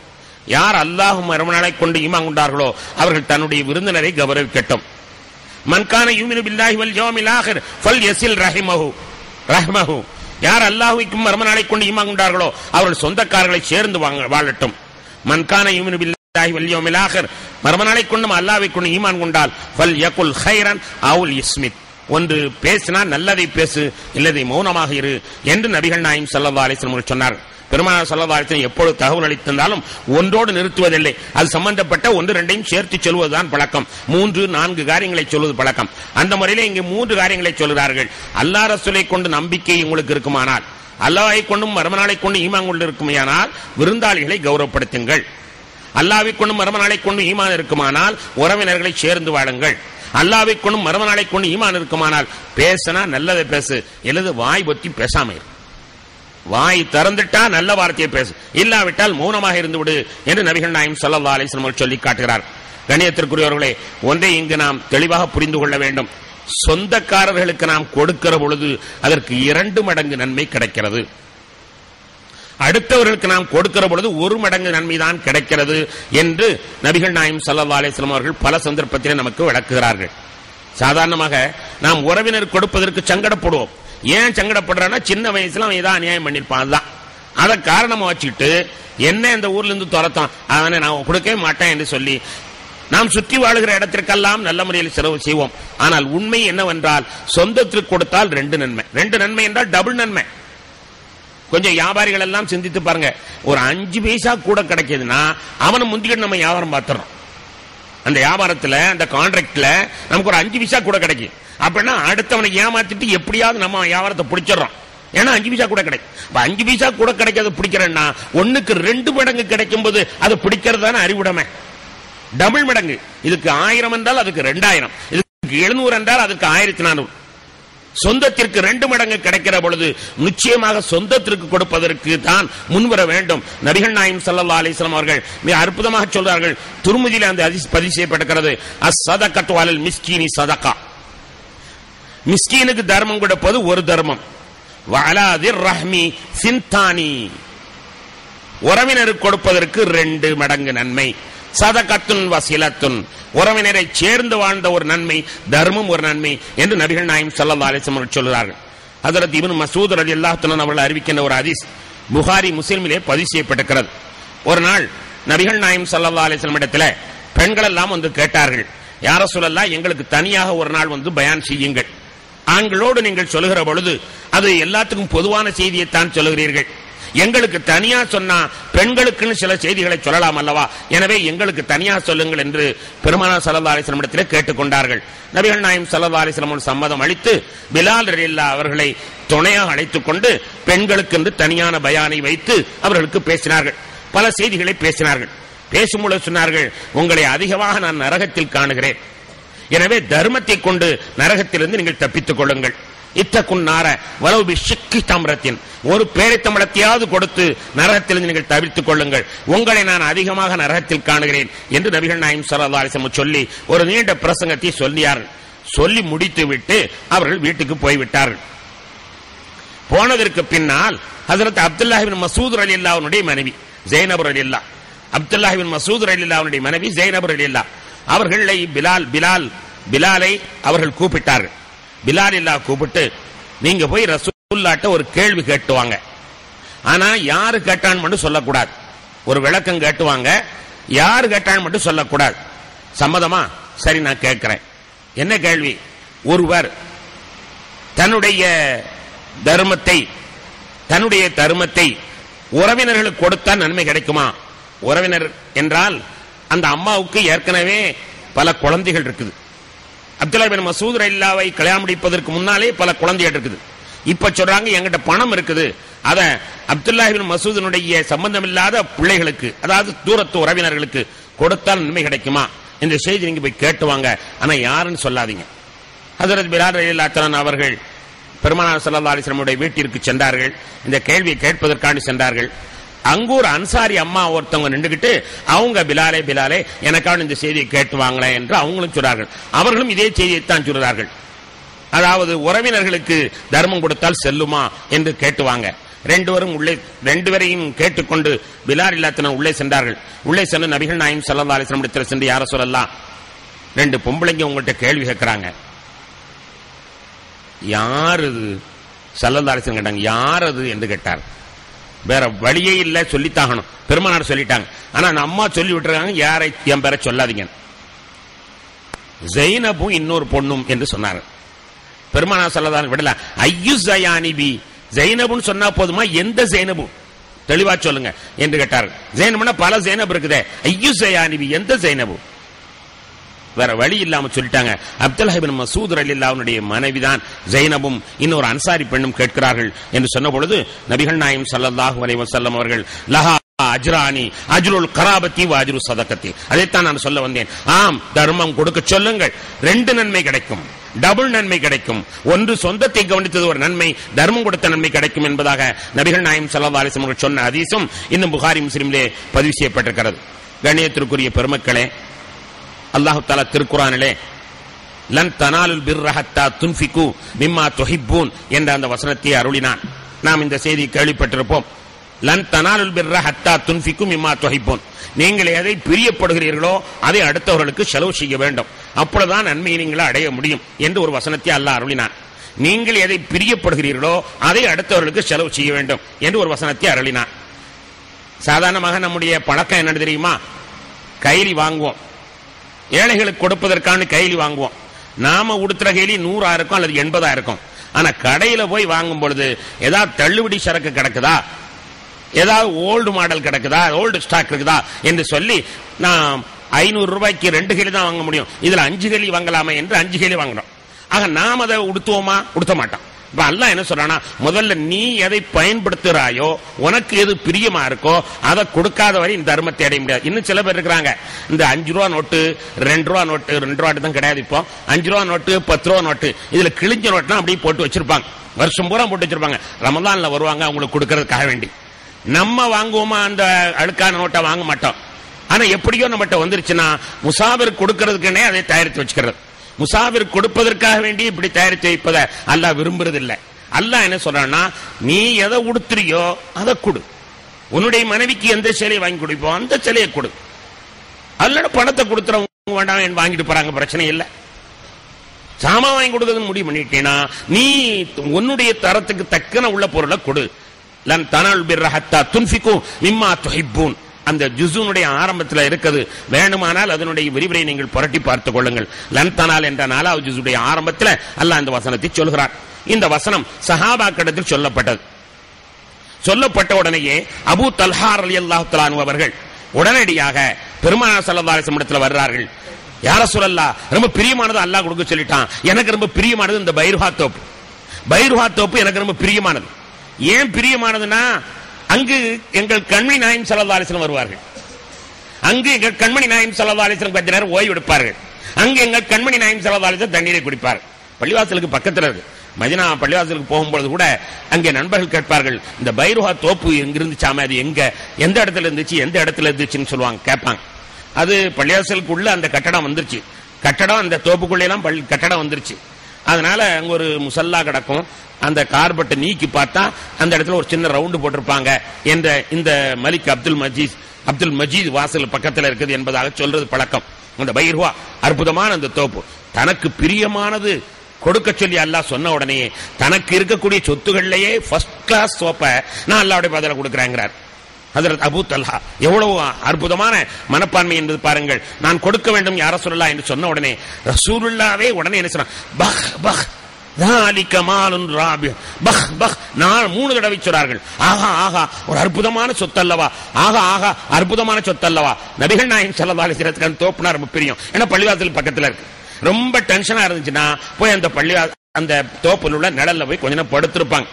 யார் அல்லாஹும் மறுமனாலை கொண்டு ஈமான் கொண்டார்களோ அவர்கள் தன்னுடைய விருந்தினரை கௌரவிக்கட்டும் மன்கான யூமினு பில்லாஹி வல் யௌமில் ஆகிர் ஃபல் யஸில் ரஹிமஹு ரஹ்மஹு யார் அல்லாஹ்வுக்கும் மறுமனாலை கொண்டு ஈமான் கொண்டார்களோ அவர்கள் சொந்தக்காரர்களை சேர்ந்து வாங்க வாழட்டும் மன்கான யூமினு பில்லாஹி வல் யௌமில் ஆகிர் மறுமனாலை கொண்டும் அல்லாஹ்வை கொண்டு ஈமான் கொண்டால் ஃபல் யகுல் ஹைரன் அவுல் இஸ்மித் ஒன்று பேசினா நல்லதை பேசு இல்லதை மௌனமாக இரு என்று நபிகள் நாயும் சல்லா அலிஸ்லம் சொன்னார் பெருமானார் சல்லா அலிஸ்லம் எப்பொழுது தகவல் அளித்திருந்தாலும் ஒன்றோடு நிறுத்துவதில்லை அது சம்பந்தப்பட்ட ஒன்று ரெண்டையும் சேர்த்து சொல்வதுதான் பழக்கம் மூன்று நான்கு காரியங்களை சொல்வது பழக்கம் அந்த முறையிலே இங்கே மூன்று காரியங்களை சொல்கிறார்கள் அல்லா ரசூலை கொண்டு நம்பிக்கை உங்களுக்கு இருக்குமானால் அல்லாவை கொண்டும் மறுமநாளை கொண்டு ஈமான் கொண்டு இருக்குமையானால் விருந்தாளிகளை கௌரவப்படுத்துங்கள் அல்லாவை கொண்டும் மறுமநாளை கொண்டு ஈமான் இருக்குமானால் உறவினர்களை சேர்ந்து வாழுங்கள் அல்லாவை கொண்டும் மறுமநாளை கொண்டு ஈமான் இருக்குமானால் பேசினா நல்லதை பேசு இல்லது வாய் பொத்தி பேசாம இரு வாய் திறந்துட்டா நல்ல வார்த்தையை பேசு இல்லாவிட்டால் மௌனமாக இருந்து விடு என்று நபிகள் நாயம் சல்லா அலிஸ்லம் சொல்லி காட்டுகிறார் கணியத்திற்குரியவர்களே ஒன்றை இங்கு நாம் தெளிவாக புரிந்து கொள்ள வேண்டும் சொந்தக்காரர்களுக்கு நாம் கொடுக்கிற பொழுது அதற்கு இரண்டு மடங்கு நன்மை கிடைக்கிறது அடுத்தவர்களுக்கு நாம் கொடுக்கிற பொழுது ஒரு மடங்கு நன்மை தான் கிடைக்கிறது என்று நபிகள் நாயம் சல்லா அலிஸ்லாம் அவர்கள் பல சந்தர்ப்பத்திலே நமக்கு விளக்குகிறார்கள் சாதாரணமாக நாம் உறவினர் கொடுப்பதற்கு சங்கடப்படுவோம் ஏன் சங்கடப்படுறான்னா சின்ன வயசுல அவன் ஏதாவது அநியாயம் பண்ணிருப்பான் அதுதான் அதை காரணமா வச்சுக்கிட்டு என்ன இந்த ஊர்ல இருந்து துரத்தான் அவனை நான் கொடுக்கவே மாட்டேன் என்று சொல்லி நாம் சுற்றி வாழுகிற இடத்திற்கெல்லாம் நல்ல முறையில் செலவு செய்வோம் ஆனால் உண்மை என்னவென்றால் சொந்தத்திற்கு கொடுத்தால் ரெண்டு நன்மை ரெண்டு நன்மை என்றால் டபுள் நன்மை கொஞ்சம் வியாபாரிகள் எல்லாம் சிந்தித்து பாருங்க ஒரு அஞ்சு பைசா கூட கிடைக்குதுன்னா அவனை முந்திக்கிட்டு நம்ம வியாபாரம் பார்த்துறோம் அந்த வியாபாரத்துல அந்த கான்ட்ராக்ட்ல நமக்கு ஒரு அஞ்சு பைசா கூட கிடைக்கும் அப்படின்னா அடுத்தவனை ஏமாத்திட்டு எப்படியாவது நம்ம வியாபாரத்தை பிடிச்சிடறோம் ஏன்னா அஞ்சு பைசா கூட கிடைக்கும் அப்ப அஞ்சு பைசா கூட கிடைக்காத பிடிக்கிறேன்னா ஒண்ணுக்கு ரெண்டு மடங்கு கிடைக்கும் போது அதை பிடிக்கிறது தானே அறிவுடைமை டபுள் மடங்கு இதுக்கு ஆயிரம் என்றால் அதுக்கு ரெண்டாயிரம் இதுக்கு எழுநூறு என்றால் அதுக்கு ஆயிரத்தி நானூறு சொந்தத்திற்கு ரெண்டு மடங்கு கிடைக்கிற பொழுது நிச்சயமாக சொந்தத்திற்கு கொடுப்பதற்கு தான் முன்வர வேண்டும் நபிகள் நாயம் சல்லா அலிஸ்லாம் அவர்கள் மிக அற்புதமாக சொல்றார்கள் துருமுதியில அந்த அதிஸ் பதிவு செய்யப்பட்டிருக்கிறது அசதக்கத்து அலல் மிஸ்கீனி சதக்கா மிஸ்கீனுக்கு தர்மம் கொடுப்பது ஒரு தர்மம் வலாதிர் ரஹ்மி சிந்தானி உறவினருக்கு கொடுப்பதற்கு ரெண்டு மடங்கு நன்மை சதகத்துன் வசிலத்துன் உறவினரை சேர்ந்து வாழ்ந்த ஒரு நன்மை தர்மம் ஒரு நன்மை என்று நபிகள் நாயம் சல்லா அலிஸ்லம் அவர்கள் சொல்கிறார்கள் அதற்கு இவன் மசூத் ரதி அல்லாஹன் அவர்கள் அறிவிக்கின்ற ஒரு ஹதீஸ் புகாரி முஸ்லிமிலே பதிவு செய்யப்பட்டிருக்கிறது ஒரு நாள் நபிகள் நாயம் சல்லா அலிஸ்லம் இடத்துல பெண்கள் எல்லாம் வந்து கேட்டார்கள் யார சொல்லலாம் எங்களுக்கு தனியாக ஒரு நாள் வந்து பயான் செய்யுங்கள் ஆண்களோடு நீங்கள் சொல்லுகிற பொழுது அது எல்லாத்துக்கும் பொதுவான செய்தியைத்தான் சொல்லுகிறீர்கள் எங்களுக்கு தனியா சொன்னா பெண்களுக்குன்னு சில செய்திகளை சொல்லலாம் அல்லவா எனவே எங்களுக்கு தனியா சொல்லுங்கள் என்று பெருமானா சல்லா அலிஸ்லம் இடத்திலே கேட்டுக்கொண்டார்கள் நபிகள் நாயம் சல்லா அலிஸ்லம் சம்மதம் அளித்து பிலால் ரலில்லா அவர்களை துணையாக அழைத்துக் கொண்டு பெண்களுக்கு என்று தனியான பயானை வைத்து அவர்களுக்கு பேசினார்கள் பல செய்திகளை பேசினார்கள் பேசும்பொழுது சொன்னார்கள் உங்களை அதிகமாக நான் நரகத்தில் காணுகிறேன் எனவே தர்மத்தை கொண்டு நரகத்திலிருந்து நீங்கள் தப்பித்துக் கொள்ளுங்கள் இத்தக்குன் நார வலவு சிக்கி தம்ரத்தின் ஒரு பேரைத்தம்பளத்தையாவது கொடுத்து நரகத்திலிருந்து நீங்கள் தவிர்த்துக் கொள்ளுங்கள் உங்களை நான் அதிகமாக நரகத்தில் காணுகிறேன் என்று நபிகள் நாயம் சல்லா அலிசம் சொல்லி ஒரு நீண்ட பிரசங்கத்தை சொல்லியார்கள் சொல்லி முடித்து விட்டு அவர்கள் வீட்டுக்கு போய்விட்டார்கள் போனதற்கு பின்னால் ஹசரத் அப்துல்லாஹிபின் மசூத் அலி அல்லாவுடைய மனைவி ஜெய்னபர் அலி அல்லா அப்துல்லாஹிபின் மசூத் அலி அல்லாவுடைய மனைவி ஜெய்னபர் அலி அல்லா அவர்களை பிலால் பிலால் பிலாலை அவர்கள் கூப்பிட்டார்கள் பிலால் இல்லா கூப்பிட்டு நீங்க போய் ரசூல்லாட்ட ஒரு கேள்வி கேட்டுவாங்க ஆனா யாரு கேட்டான்னு மட்டும் சொல்லக்கூடாது ஒரு விளக்கம் கேட்டுவாங்க யாரு கேட்டான்னு மட்டும் சொல்லக்கூடாது சம்மதமா சரி நான் கேட்கிறேன் என்ன கேள்வி ஒருவர் தன்னுடைய தர்மத்தை தன்னுடைய தர்மத்தை உறவினர்களுக்கு கொடுத்தா நன்மை கிடைக்குமா உறவினர் என்றால் அந்த அம்மாவுக்கு ஏற்கனவே பல குழந்தைகள் இருக்குது அப்துல்லா பின் மசூத் ரயில்லாவை கல்யாணம் முடிப்பதற்கு முன்னாலே பல குழந்தைகள் இருக்குது இப்ப சொல்றாங்க என்கிட்ட பணம் இருக்குது அத அப்துல்லா பின் மசூதனுடைய சம்பந்தம் இல்லாத பிள்ளைகளுக்கு அதாவது தூரத்து உறவினர்களுக்கு கொடுத்தால் நன்மை கிடைக்குமா இந்த செய்தி நீங்க போய் கேட்டுவாங்க ஆனா யாருன்னு சொல்லாதீங்க ஹசரத் பிலால் ரயில்லாத்தலன் அவர்கள் பெருமானார் சல்லா அலிஸ்லமுடைய வீட்டிற்கு சென்றார்கள் இந்த கேள்வியை கேட்பதற்காண்டி சென்றார்கள் அங்கு ஒரு அன்சாரி அம்மா ஒருத்தவங்க நின்றுகிட்டு அவங்க பிலாலே பிலாலே எனக்கான இந்த செய்தியை கேட்டு வாங்களேன் என்று அவங்களும் சொல்றார்கள் அவர்களும் இதே செய்தியைத்தான் சொல்கிறார்கள் அதாவது உறவினர்களுக்கு தர்மம் கொடுத்தால் செல்லுமா என்று கேட்டுவாங்க ரெண்டுவரும் உள்ளே ரெண்டு பேரையும் கேட்டுக்கொண்டு பிலார் இல்லாத்தினர் உள்ளே சென்றார்கள் உள்ளே சென்று நபிகள் நாயம் சல்லா அலிஸ்லாம் இடத்துல சென்று யார சொல்லலாம் ரெண்டு பொம்பளைங்க உங்கள்கிட்ட கேள்வி கேட்கிறாங்க யார் இது சல்லல்லா அலிஸ்லாம் கேட்டாங்க யார் அது என்று கேட்டார் வேற வழியே இல்ல சொல்லித்தாகணும் பெருமானார் சொல்லிட்டாங்க ஆனா அந்த அம்மா சொல்லி விட்டுருக்காங்க யாரை என் பேரை சொல்லாதீங்க ஜெயினபும் இன்னொரு பொண்ணும் என்று சொன்னார் பெருமானார் சொல்லதான் விடல ஐயு ஜயானிபி ஜெயினபுன்னு சொன்னா போதுமா எந்த ஜெயினபு தெளிவா சொல்லுங்க என்று கேட்டார் ஜெயினப்னா பல ஜெயினப் இருக்குதே ஐயு ஜயானிபி எந்த ஜெயினபு வேற வழி இல்லாம சொல்லிட்டாங்க அப்துல் ஹபின் மசூத் அலில்லாவுடைய மனைவிதான் ஜெயினபும் இன்னொரு அன்சாரி பெண்ணும் கேட்கிறார்கள் என்று சொன்ன பொழுது நபிகள் நாயம் ஸல்லல்லாஹு அலைஹி வஸல்லம் அவர்கள் லஹா அஜ்ரானி அஜ்ருல் கராபத்தி வாஜ்ரு சதகத்தி அதைத்தான் நான் சொல்ல வந்தேன் ஆம் தர்மம் கொடுக்க சொல்லுங்கள் ரெண்டு நன்மை கிடைக்கும் டபுள் நன்மை கிடைக்கும் ஒன்று சொந்தத்தை கவனித்தது ஒரு நன்மை தர்மம் கொடுத்த நன்மை கிடைக்கும் என்பதாக நபிகள் நாயம் ஸல்லல்லாஹு அலைஹி வஸல்லம் அவர்கள் சொன்ன ஹதீஸும் இன்னும் புகாரி முஸ்லிமிலே பதிவு செய்யப்பட்டிருக்கிறது கண்ணியத்திற்குரிய பெருமக்களே அல்லாஹு தாலா திருக்குறானிலே லன் தனாலுல் பிர்ர ஹத்தா துன்ஃபிகு மிம்மா துஹிப்பூன் என்ற அந்த வசனத்தை அருளினான் நாம் இந்த செய்தி கேள்விப்பட்டிருப்போம் லன் தனாலுல் பிர்ர ஹத்தா துன்ஃபிகு மிம்மா துஹிப்பூன் நீங்கள் எதை பிரியப்படுகிறீர்களோ அதை அடுத்தவர்களுக்கு செலவு செய்ய வேண்டும் அப்பொழுதுதான் நன்மையை நீங்கள் அடைய முடியும் என்று ஒரு வசனத்தை அல்லாஹ் அருளினான் நீங்கள் எதை பிரியப்படுகிறீர்களோ அதை அடுத்தவர்களுக்கு செலவு செய்ய வேண்டும் என்று ஒரு வசனத்தை அருளினான் சாதாரணமாக நம்முடைய பழக்கம் என்னன்னு தெரியுமா கைலி வாங்குவோம் ஏழைகளுக்கு கொடுப்பதற்கான கைலி வாங்குவோம் நாம உடுத்துற கைலி நூறா இருக்கும் அல்லது எண்பதா இருக்கும் ஆனா கடையில போய் வாங்கும் பொழுது ஏதாவது தள்ளுபடி சரக்கு கிடக்குதா ஏதாவது ஓல்டு மாடல் கிடக்குதா ஓல்டு ஸ்டாக் இருக்குதா என்று சொல்லி நான் ஐநூறு ரூபாய்க்கு ரெண்டு கிளி தான் வாங்க முடியும் இதுல அஞ்சு கிளி வாங்கலாமே என்று அஞ்சு கிளி வாங்குறோம் ஆக நாம் அதை உடுத்துவோமா உடுத்த மாட்டோம் இப்ப அல்லாஹ் என்ன சொல்றானா முதல்ல நீ எதை பயன்படுத்துறாயோ உனக்கு எது பிரியமா இருக்கோ அதை கொடுக்காத வரை இந்த தர்மத்தை அடைய முடியாது இன்னும் சில பேர் இருக்கிறாங்க இந்த அஞ்சு ரூபா நோட்டு ரெண்டு ரூபா நோட்டு ரெண்டு ரூபா தான் கிடையாது இப்போ அஞ்சு ரூபா நோட்டு பத்து ரூபா நோட்டு இதுல கிழிஞ்ச நோட்டுனா அப்படியே போட்டு வச்சிருப்பாங்க வருஷம் பூரா போட்டு வச்சிருப்பாங்க ரமதான்ல வருவாங்க அவங்களுக்கு கொடுக்கறதுக்காக வேண்டி நம்ம வாங்குவோமா அந்த அழுக்கான நோட்டை வாங்க மாட்டோம் ஆனா எப்படியோ நம்மகிட்ட வந்துருச்சுன்னா முசாபிர் கொடுக்கறதுக்குன்னே அதை தயாரித்து வச்சுக்கிறது முசாபிர் கொடுப்பதற்காக வேண்டி இப்படி தயாரித்து வைப்பதை அல்லாஹ் விரும்புறது இல்ல அல்லாஹ் என்ன சொல்றான்னா நீ எதை உடுத்துறியோ அதை கொடு உன்னுடைய மனைவிக்கு எந்த சிலையை வாங்கி கொடுப்போ அந்த சிலையை கொடு அல்லட பணத்தை கொடுத்துறவங்க வேண்டாம் என்று வாங்கிட்டு போறாங்க பிரச்சனை இல்லை சாமான் வாங்கி கொடுக்கறதுன்னு முடிவு பண்ணிட்டேனா நீ உன்னுடைய தரத்துக்கு தக்கன உள்ள பொருளை கொடு லன் தனால் பிர்ர ஹத்தா துன்ஃபிகு மிம்மா துஹிப்பூன் அந்த ஜுசுனுடைய ஆரம்பத்தில் இருக்குது வேணுமானால் அதனுடைய விரிவுரை நீங்கள் புரட்டி பார்த்துக் கொள்ளுங்கள் லன் தனால் என்ற நாலாவது ஜுசுடைய ஆரம்பத்தில் அல்லாஹ் இந்த வசனத்தை சொல்கிறார் இந்த வசனம் சஹாபா கடத்தில் சொல்லப்பட்டது சொல்லப்பட்ட உடனேயே அபூ தல்ஹார் அலி அல்லாஹு அவர்கள் உடனடியாக பெருமானார் சல்லல்லாஹு அலைஹி இடத்துல வர்றார்கள் யார சொல்லல்லா ரொம்ப பிரியமானது அல்லாஹ் கொடுக்க சொல்லிட்டான் எனக்கு ரொம்ப பிரியமானது இந்த பைருஹா தோப்பு பைருஹா தோப்பு எனக்கு ரொம்ப பிரியமானது ஏன் பிரியமானதுன்னா அங்கு எங்கள் கண்மணி நாயம் சல்லா அலிஸ்லம் வருவார்கள் அங்கு எங்கள் கண்மணி நாயம் சல்லா அலிஸ்லம் கொஞ்ச நேரம் ஓய்வு எடுப்பார்கள் அங்கு எங்கள் கண்மணி நாயம் சல்லா அலிஸ்லம் தண்ணீரை குடிப்பார் பள்ளிவாசலுக்கு பக்கத்தில் இருக்கு மதினா பள்ளிவாசலுக்கு போகும்பொழுது கூட அங்கே நண்பர்கள் கேட்பார்கள் இந்த பைருஹா தோப்பு எங்க இருந்துச்சாம அது எங்க எந்த இடத்துல இருந்துச்சு எந்த இடத்துல இருந்துச்சுன்னு சொல்லுவாங்க கேட்பாங்க அது பள்ளிவாசலுக்குள்ள அந்த கட்டடம் வந்துருச்சு கட்டடம் அந்த தோப்புக்குள்ளே எல்லாம் பள்ளி கட்டடம் வந்துருச்சு அதனால அங்க ஒரு முசல்லா கிடக்கும் அந்த கார்பெட்டை நீக்கி பார்த்தா அந்த இடத்துல ஒரு சின்ன ரவுண்டு போட்டிருப்பாங்க என்ற இந்த மலிக் அப்துல் மஜீத் அப்துல் மஜீத் வாசல் பக்கத்தில் இருக்குது என்பதாக சொல்றது பழக்கம் அந்த பைர்வா அற்புதமான அந்த தோப்பு தனக்கு பிரியமானது கொடுக்க சொல்லி அல்லாஹ் சொன்ன உடனே தனக்கு இருக்கக்கூடிய சொத்துகள்லயே ஃபர்ஸ்ட் கிளாஸ் சோப்பை நான் அல்லாவுடைய பதில கொடுக்குறேங்கிறார் ஹதரத் அபூ தல்ஹா எவ்வளவு அற்புதமான மனப்பான்மை என்பது பாருங்கள் நான் கொடுக்க வேண்டும் யார சொல்லலாம் என்று சொன்ன உடனே ரசூலுல்லாவே உடனே என்ன சொன்னான் பஹ் பஹ் தாலிக மாலுன் ராபி பஹ் பஹ் நான் மூணு தடவை சொன்னார்கள் ஆஹா ஆஹா ஒரு அற்புதமான சொத்து அல்லவா ஆஹா ஆஹா அற்புதமான சொத்து அல்லவா நபிகள் நாயன் செல்லவாலி சிறத்துக்கு தோப்புனா ரொம்ப பிரியம் ஏன்னா பள்ளிவாசல் பக்கத்துல இருக்கு ரொம்ப டென்ஷனா இருந்துச்சுன்னா போய் அந்த பள்ளி அந்த தோப்பில் உள்ள நிழல்ல போய் கொஞ்ச நேரம் படுத்திருப்பாங்க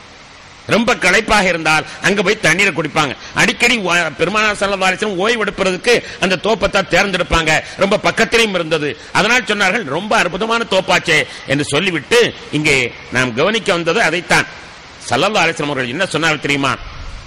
ரொம்ப களைப்பாக இருந்தால் அங்க போய் தண்ணீரை குடிப்பாங்க அடிக்கடி பெருமானார் செல்லவாரிசம் ஓய்வு எடுப்பதற்கு அந்த தோப்பத்தை தேர்ந்தெடுப்பாங்க ரொம்ப பக்கத்திலையும் இருந்தது அதனால் சொன்னார்கள் ரொம்ப அற்புதமான தோப்பாச்சே என்று சொல்லிவிட்டு இங்கே நாம் கவனிக்க வந்தது அதைத்தான் சல்லல்லா அலிஸ்லாம் அவர்கள் என்ன சொன்னார்கள் தெரியுமா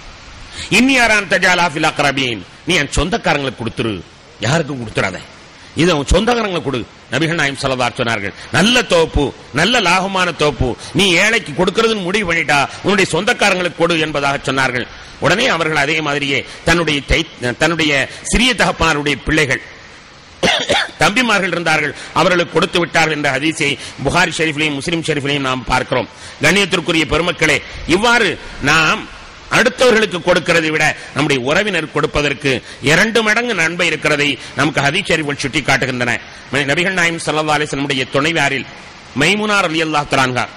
இன்னியாரான் தஜால் ஆஃபில் அக்ரபீன் நீ என் சொந்தக்காரங்களுக்கு கொடுத்துரு யாருக்கும் கொடுத்துறாத இது உன் சொந்தக்காரங்களுக்கு கொடு நபிகள் நாயம் சல்லதார் சொன்னார்கள் நல்ல தோப்பு நல்ல லாபமான தோப்பு நீ ஏழைக்கு கொடுக்கிறதுன்னு முடிவு பண்ணிட்டா உன்னுடைய சொந்தக்காரங்களுக்கு கொடு என்பதாக சொன்னார்கள் உடனே அவர்கள் அதே மாதிரியே தன்னுடைய தை- தன்னுடைய சிறிய தகப்பனாருடைய பிள்ளைகள் தம்பிமார்கள் இருந்தார்கள் அவர்களுக்கு கொடுத்து விட்டார்கள் என்ற ஹதீஸை புகாரி ஷெரீஃபிலையும் முஸ்லிம் ஷெரீஃபிலையும் நாம் பார்க்கிறோம் கண்ணியத்திற்குரிய பெருமக்களே இவ்வாறு நாம் அடுத்தவர்களுக்கு கொடுக்கிறதை விட நம்முடைய உறவினர் கொடுப்பதற்கு இரண்டு மடங்கு நன்மை இருக்கிறதை நமக்கு ஹதீஸ் ஷெரீஃபில் சுட்டி காட்டுகின்றன நபிகள் நாயம் சல்லா அலிஸ்லமுடைய துணைவாரில் மைமுனார் அலி அல்லாஹ் தலான்கா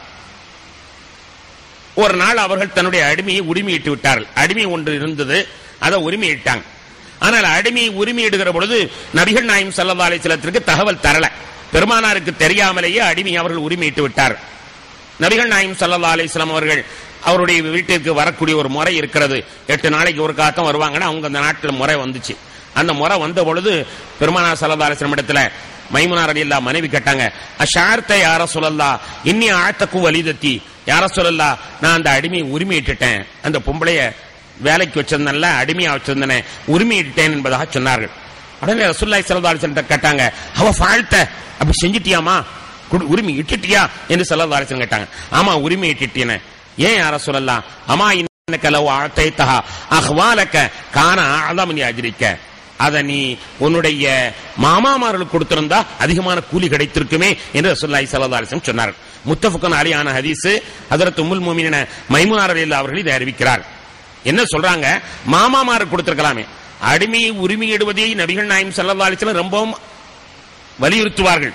ஒரு நாள் அவர்கள் தன்னுடைய அடிமையை உரிமையிட்டு விட்டார்கள் அடிமை ஒன்று இருந்தது அதை உரிமையிட்டாங்க ஆனால் அடிமையை உரிமையிடுகிற பொழுது நபிகள் நாயம் சல்லா அலிஸ்லத்திற்கு தகவல் தரல பெருமானாருக்கு தெரியாமலேயே அடிமை அவர்கள் உரிமையிட்டு விட்டார் நபிகள் நாயம் சல்லா அலிஸ்லாம் அவர்கள் அவருடைய வீட்டிற்கு வரக்கூடிய ஒரு முறை இருக்கிறது எட்டு நாளைக்கு ஒரு காத்தம் வருவாங்கன்னா அவங்க அந்த நாட்டில் முறை வந்துச்சு அந்த முறை வந்த பொழுது பெருமானார் சல்லா அலிஸ்லாம் இடத்துல மைமுனார் அலி மனைவி கேட்டாங்க அஷார்த்த யார சொல்லல்லா இன்னி ஆழ்த்தக்கும் வலிதத்தி யார சொல்லல்லா நான் அந்த அடிமையை உரிமையிட்டுட்டேன் அந்த பொம்பளைய வேலைக்கு வச்சிருந்தேன்ல அடிமையா வச்சிருந்தேன் உரிமையிட்டேன் என்பதாக சொன்னார்கள் உடனே ரசூல்லாய் சல்லா அலிஸ்லாம் கேட்டாங்க அவ வாழ்த்த அப்படி செஞ்சிட்டியாமா குடு- உரிமை இட்டுட்டியா என்று சல்லா அலிஸ்லாம் கேட்டாங்க ஆமா உரிமை இட்டுட்டேன் ஏன் யார சொல்லலாம் அம்மா இன்னக்க லவ் அத்தைத்தஹா அஹ்வாலக்க கான அழமணி அஜிரிக்க அதை நீ உன்னுடைய மாமாமார்களுக்கு கொடுத்திருந்தா அதிகமான கூலி கிடைத்திருக்குமே என்று ரசூலுல்லாஹி ஸல்லல்லாஹு அலைஹி வஸல்லம் சொன்னார் முத்தஃபக்கன் அலியான ஹதீஸ் ஹஜரத் உம்முல் முஃமினீன மைமுனார் ரலியல்லாஹு அவர்கள் இதை அறிவிக்கிறார் என்ன சொல்றாங்க மாமாமாருக்கு கொடுத்திருக்கலாமே அடிமையை உரிமையிடுவதை நபிகள் நாயம் ஸல்லல்லாஹு அலைஹி வஸல்லம் ரொம்பவும் வலியுறுத்துவார்கள்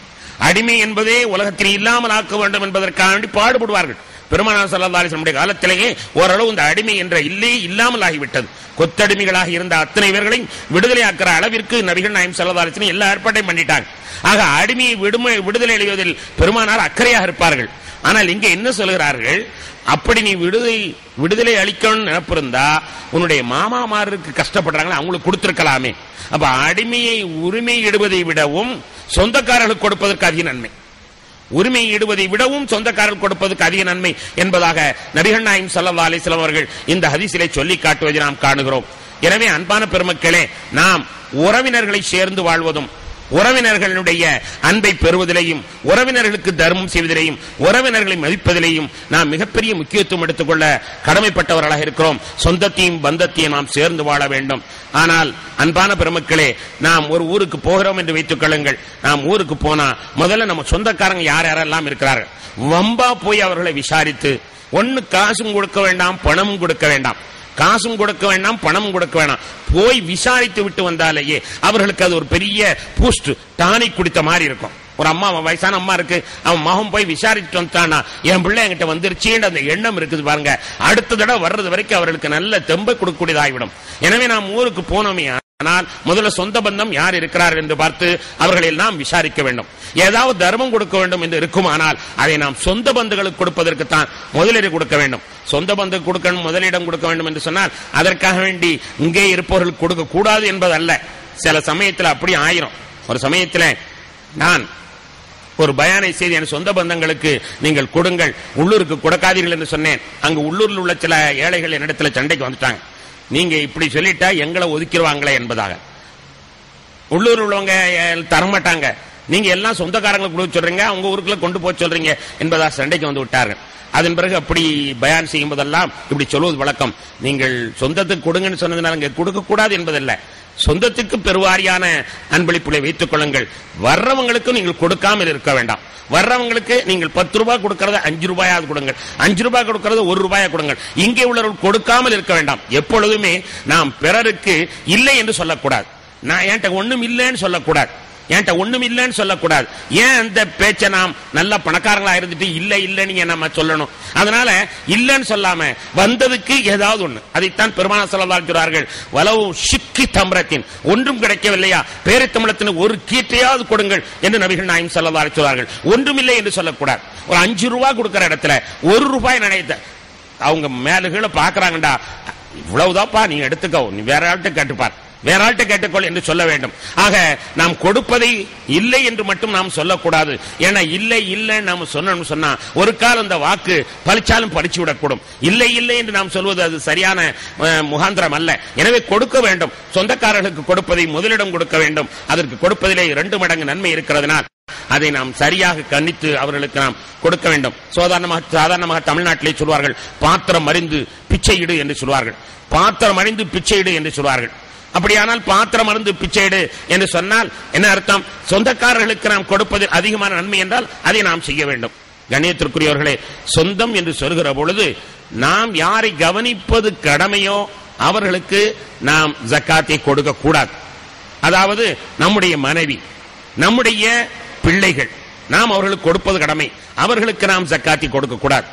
அடிமை என்பதே உலகத்தில் இல்லாமல் ஆக்க வேண்டும் என்பதற்காக வேண்டி பாடுபடுவார்கள் பெருமானார் ஸல்லல்லாஹு அலைஹி வஸல்லம் காலத்திலேயே ஓரளவு இந்த அடிமை என்ற இல்லே இல்லாமல் ஆகிவிட்டது கொத்தடிமைகளாக இருந்த அத்தனை பேர்களையும் விடுதலை ஆக்கிற அளவிற்கு நபிகள் நாயம் ஸல்லல்லாஹு அலைஹி வஸல்லம் எல்லா ஏற்பாட்டையும் பண்ணிட்டாங்க ஆக அடிமையை விடுமை விடுதலை அடைவதில் பெருமானார் அக்கறையாக இருப்பார்கள் ஆனால் இங்கே என்ன சொல்கிறார்கள் அப்படி நீ விடுதலை விடுதலை அளிக்கணும்னு நினைப்பிருந்தா உன்னுடைய மாமாமாருக்கு கஷ்டப்படுறாங்களே அவங்களுக்கு கொடுத்திருக்கலாமே அப்ப அடிமையை உரிமை இடுவதை விடவும் சொந்தக்காரர்களுக்கு கொடுப்பதற்கு அதிக நன்மை உரிமை இடுவதை விடவும் சொந்தக்காரர்கள் கொடுப்பதற்கு அதிக நன்மை என்பதாக நபிகள் நாயம் சல்லா அலிஸ்லாம் அவர்கள் இந்த ஹதீஸிலே சொல்லி காட்டுவதை நாம் காணுகிறோம் எனவே அன்பான பெருமக்களே நாம் உறவினர்களை சேர்ந்து வாழ்வதும் உறவினர்களுடைய அன்பை பெறுவதிலேயும் உறவினர்களுக்கு தர்மம் செய்வதிலேயும் உறவினர்களை மதிப்பதிலேயும் நாம் மிகப்பெரிய முக்கியத்துவம் எடுத்துக்கொள்ள கடமைப்பட்டவர்களாக இருக்கிறோம் சொந்தத்தையும் பந்தத்தையும் நாம் சேர்ந்து வாழ வேண்டும் ஆனால் அன்பான பெருமக்களே நாம் ஒரு ஊருக்கு போகிறோம் என்று வைத்துக் கொள்ளுங்கள் நாம் ஊருக்கு போனா முதல்ல நம்ம சொந்தக்காரங்க யார் யாரெல்லாம் இருக்கிறார்கள் வம்பா போய் அவர்களை விசாரித்து ஒன்னு காசும் கொடுக்க வேண்டாம் பணமும் கொடுக்க வேண்டாம் காசும் கொடுக்க வேண்டாம் பணமும் கொடுக்க வேண்டாம் போய் விசாரித்து விட்டு வந்தாலேயே அவர்களுக்கு அது ஒரு பெரிய பூஸ்ட் டானிக் குடித்த மாதிரி இருக்கும் ஒரு அம்மா அவன் வயசான அம்மா இருக்கு அவன் மகன் போய் விசாரிச்சுட்டு வந்துட்டானா என் பிள்ளை என்கிட்ட வந்துருச்சுன்ற அந்த எண்ணம் இருக்குது பாருங்க அடுத்த தடவை வர்றது வரைக்கும் அவர்களுக்கு நல்ல தெம்பை கொடுக்கக்கூடியதாகிவிடும் எனவே நாம் ஊருக்கு போனோமே ஆனால் முதல்ல சொந்த பந்தம் யார் இருக்கிறார் என்று பார்த்து அவர்களை எல்லாம் விசாரிக்க வேண்டும் ஏதாவது தர்மம் கொடுக்க வேண்டும் என்று இருக்குமானால் அதை நாம் சொந்த பந்துகளுக்கு கொடுப்பதற்கு தான் முதலீடு கொடுக்க வேண்டும் சொந்த பந்து கொடுக்கணும் முதலிடம் கொடுக்க வேண்டும் என்று சொன்னால் அதற்காக வேண்டி இங்கே இருப்பவர்களுக்கு கொடுக்க கூடாது என்பது அல்ல சில சமயத்தில் அப்படி ஆயிரும் ஒரு சமயத்தில் நான் ஒரு பயானை செய்து என் சொந்த பந்தங்களுக்கு நீங்கள் கொடுங்கள் உள்ளூருக்கு கொடுக்காதீர்கள் என்று சொன்னேன் அங்கு உள்ளூரில் உள்ள சில ஏழைகள் என்னிடத்துல சண்டைக்கு வந்துட்டாங்க நீங்க இப்படி சொல்லிட்டா எங்களை ஒதுக்கிடுவாங்களே என்பதாக உள்ளூர் உள்ளவங்க அஹ், தரமாட்டாங்க நீங்க எல்லாம் சொந்தக்காரங்களுக்கு கொடுக்க சொல்றீங்க அவங்க ஊருக்குள்ள கொண்டு போக சொல்றீங்க என்பதாக சண்டைக்கு வந்து விட்டார்கள் அதன் பிறகு அப்படி பயான் செய்யும் போதெல்லாம் இப்படி சொல்வது வழக்கம் நீங்கள் சொந்தத்துக்கு கொடுங்கன்னு சொன்னதுனால இங்க கொடுக்க கூடாது என்பதல்ல சொந்தத்துக்கு பெருவாரியான அன்பளிப்புகளை வைத்துக் கொள்ளுங்கள் வர்றவங்களுக்கு நீங்கள் கொடுக்காமல் இருக்க வேண்டாம் வர்றவங்களுக்கு நீங்கள் பத்து ரூபாய் கொடுக்கறத அஞ்சு ரூபாயாவது கொடுங்கள் அஞ்சு ரூபாய் கொடுக்கறத ஒரு ரூபாயா கொடுங்கள் இங்கே உள்ளவர்கள் கொடுக்காமல் இருக்க வேண்டாம் எப்பொழுதுமே நாம் பிறருக்கு இல்லை என்று சொல்லக்கூடாது நான் என்கிட்ட ஒண்ணும் இல்லைன்னு சொல்லக்கூடாது என்கிட்ட ஒண்ணும் இல்லைன்னு சொல்லக்கூடாது ஏன் அந்த பேச்சை நாம் நல்ல பணக்காரங்களா இருந்துட்டு இல்ல இல்லைன்னு நம்ம சொல்லணும் அதனால இல்லைன்னு சொல்லாம வந்ததுக்கு ஏதாவது ஒண்ணு அதைத்தான் பெருமான சொல்லலாம் சொல்றார்கள் வலவு சிக்கி தம்ரத்தின் ஒன்றும் கிடைக்கவில்லையா பேரித்தமிழத்தின் ஒரு கீற்றையாவது கொடுங்கள் என்று நபிகள் நாயம் சொல்லலாம் சொல்றார்கள் ஒன்றுமில்லை என்று சொல்லக்கூடாது ஒரு அஞ்சு ரூபாய் கொடுக்கிற இடத்துல ஒரு ரூபாய் நினைத்த அவங்க மேல கீழே பாக்குறாங்கடா இவ்வளவுதான்ப்பா நீ எடுத்துக்கோ நீ வேற ஆள்கிட்ட கேட்டுப்பார் வேற ஆள்கிட்ட கேட்டுக்கொள் என்று சொல்ல வேண்டும் ஆக நாம் கொடுப்பதை இல்லை என்று மட்டும் நாம் சொல்லக்கூடாது ஏன்னா இல்லை இல்லை நாம் சொன்னோம்னு சொன்னா ஒரு காலம் அந்த வாக்கு பழிச்சாலும் பறிச்சு விடக்கூடும் இல்லை இல்லை என்று நாம் சொல்வது அது சரியான அஹ், முகாந்திரம் அல்ல எனவே கொடுக்க வேண்டும் சொந்தக்காரர்களுக்கு கொடுப்பதை முதலிடம் கொடுக்க வேண்டும் அதற்கு கொடுப்பதிலே இரண்டு மடங்கு நன்மை இருக்கிறதுனால் அதை நாம் சரியாக கணித்து அவர்களுக்கு நாம் கொடுக்க வேண்டும் சாதாரணமாக சாதாரணமாக தமிழ்நாட்டிலே சொல்வார்கள் பாத்திரம் அறிந்து பிச்சையிடு என்று சொல்வார்கள் பாத்திரம் அறிந்து பிச்சையிடு என்று சொல்வார்கள் அப்படியானால் பாத்திரம் அருந்து பிச்சையிடு என்று சொன்னால் என்ன அர்த்தம் சொந்தக்காரர்களுக்கு நாம் கொடுப்பது அதிகமான நன்மை என்றால் அதை நாம் செய்ய வேண்டும் கண்ணியத்திற்குரியவர்களே சொந்தம் என்று சொல்கிற பொழுது நாம் யாரை கவனிப்பது கடமையோ அவர்களுக்கு நாம் ஜக்காத்தை கொடுக்க கூடாது அதாவது நம்முடைய மனைவி நம்முடைய பிள்ளைகள் நாம் அவர்களுக்கு கொடுப்பது கடமை அவர்களுக்கு நாம் ஜக்காத்தி கொடுக்க கூடாது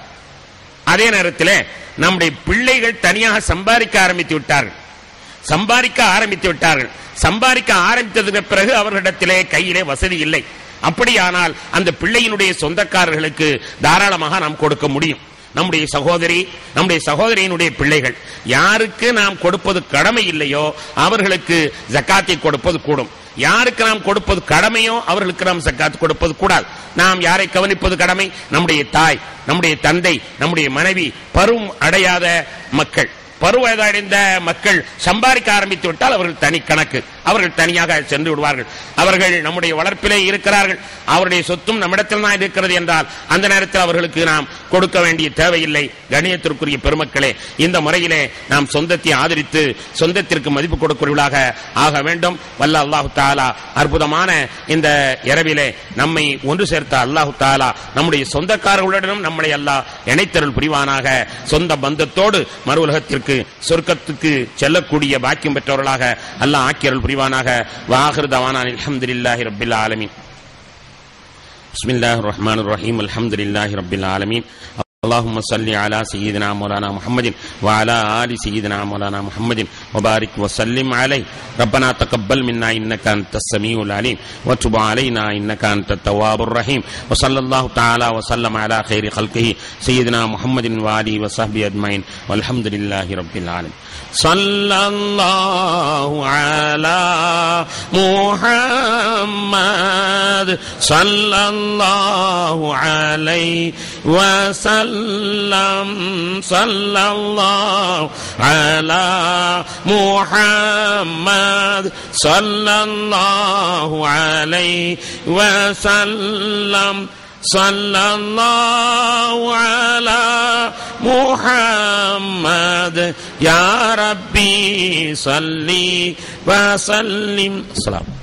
அதே நேரத்தில் நம்முடைய பிள்ளைகள் தனியாக சம்பாதிக்க ஆரம்பித்து விட்டார்கள் சம்பாதிக்க ஆரம்பித்து விட்டார்கள் சம்பாதிக்க ஆரம்பித்ததுக்கு பிறகு அவர்களிடத்திலே கையிலே வசதி இல்லை அப்படியானால் அந்த பிள்ளையினுடைய சொந்தக்காரர்களுக்கு தாராளமாக நாம் கொடுக்க முடியும் நம்முடைய சகோதரி நம்முடைய சகோதரியினுடைய பிள்ளைகள் யாருக்கு நாம் கொடுப்பது கடமை இல்லையோ அவர்களுக்கு ஜக்காத்தை கொடுப்பது கூடும் யாருக்கு நாம் கொடுப்பது கடமையோ அவர்களுக்கு நாம் சக்காத் கொடுப்பது கூடாது நாம் யாரை கவனிப்பது கடமை நம்முடைய தாய் நம்முடைய தந்தை நம்முடைய மனைவி பருவம் அடையாத மக்கள் பருவதடைந்த மக்கள் சம்பாதிக்க ஆரம்பித்து விட்டால் அவர்கள் தனி கணக்கு அவர்கள் தனியாக சென்று விடுவார்கள் அவர்கள் நம்முடைய வளர்ப்பிலே இருக்கிறார்கள் அவருடைய சொத்தும் நம்மிடத்தில் தான் இருக்கிறது என்றால் அந்த நேரத்தில் அவர்களுக்கு நாம் கொடுக்க வேண்டிய தேவையில்லை கணியத்திற்குரிய பெருமக்களே இந்த முறையிலே நாம் சொந்தத்தை ஆதரித்து சொந்தத்திற்கு மதிப்பு கொடுக்கிறவர்களாக ஆக வேண்டும் வல்ல அல்லாஹு தாலா அற்புதமான இந்த இரவிலே நம்மை ஒன்று சேர்த்த அல்லாஹு தாலா நம்முடைய சொந்தக்காரர்களுடனும் நம்மளை அல்லாஹ் இணைத்தருள் புரிவானாக சொந்த பந்தத்தோடு மறு உலகத்திற்கு சொர்க்கத்துக்கு செல்லக்கூடிய பாக்கியம் பெற்றவர்களாக அல்லாஹ் ஆக்கியருள் புரிவானாக வாஹிர் தவானான் அல்ஹம்துலில்லாஹி ரப்பில் ஆலமீன் بسم الله الرحمن الرحيم الحمد لله رب العالمين اللهم صل على سيدنا مولانا محمد وعلى آل سيدنا مولانا محمد وبارك وسلم عليه ربنا تقبل منا إنك أنت السميع العليم وتب علينا إنك أنت التواب الرحيم وصلى الله تعالى وسلم على خير خلقه سيدنا محمد وآله وصحبه أجمعين والحمد لله رب العالمين صلى الله على محمد صلى الله عليه وسلم صلى الله على محمد صلى الله عليه وسلم صلى الله على محمد يا ربي صلي وسلم السلام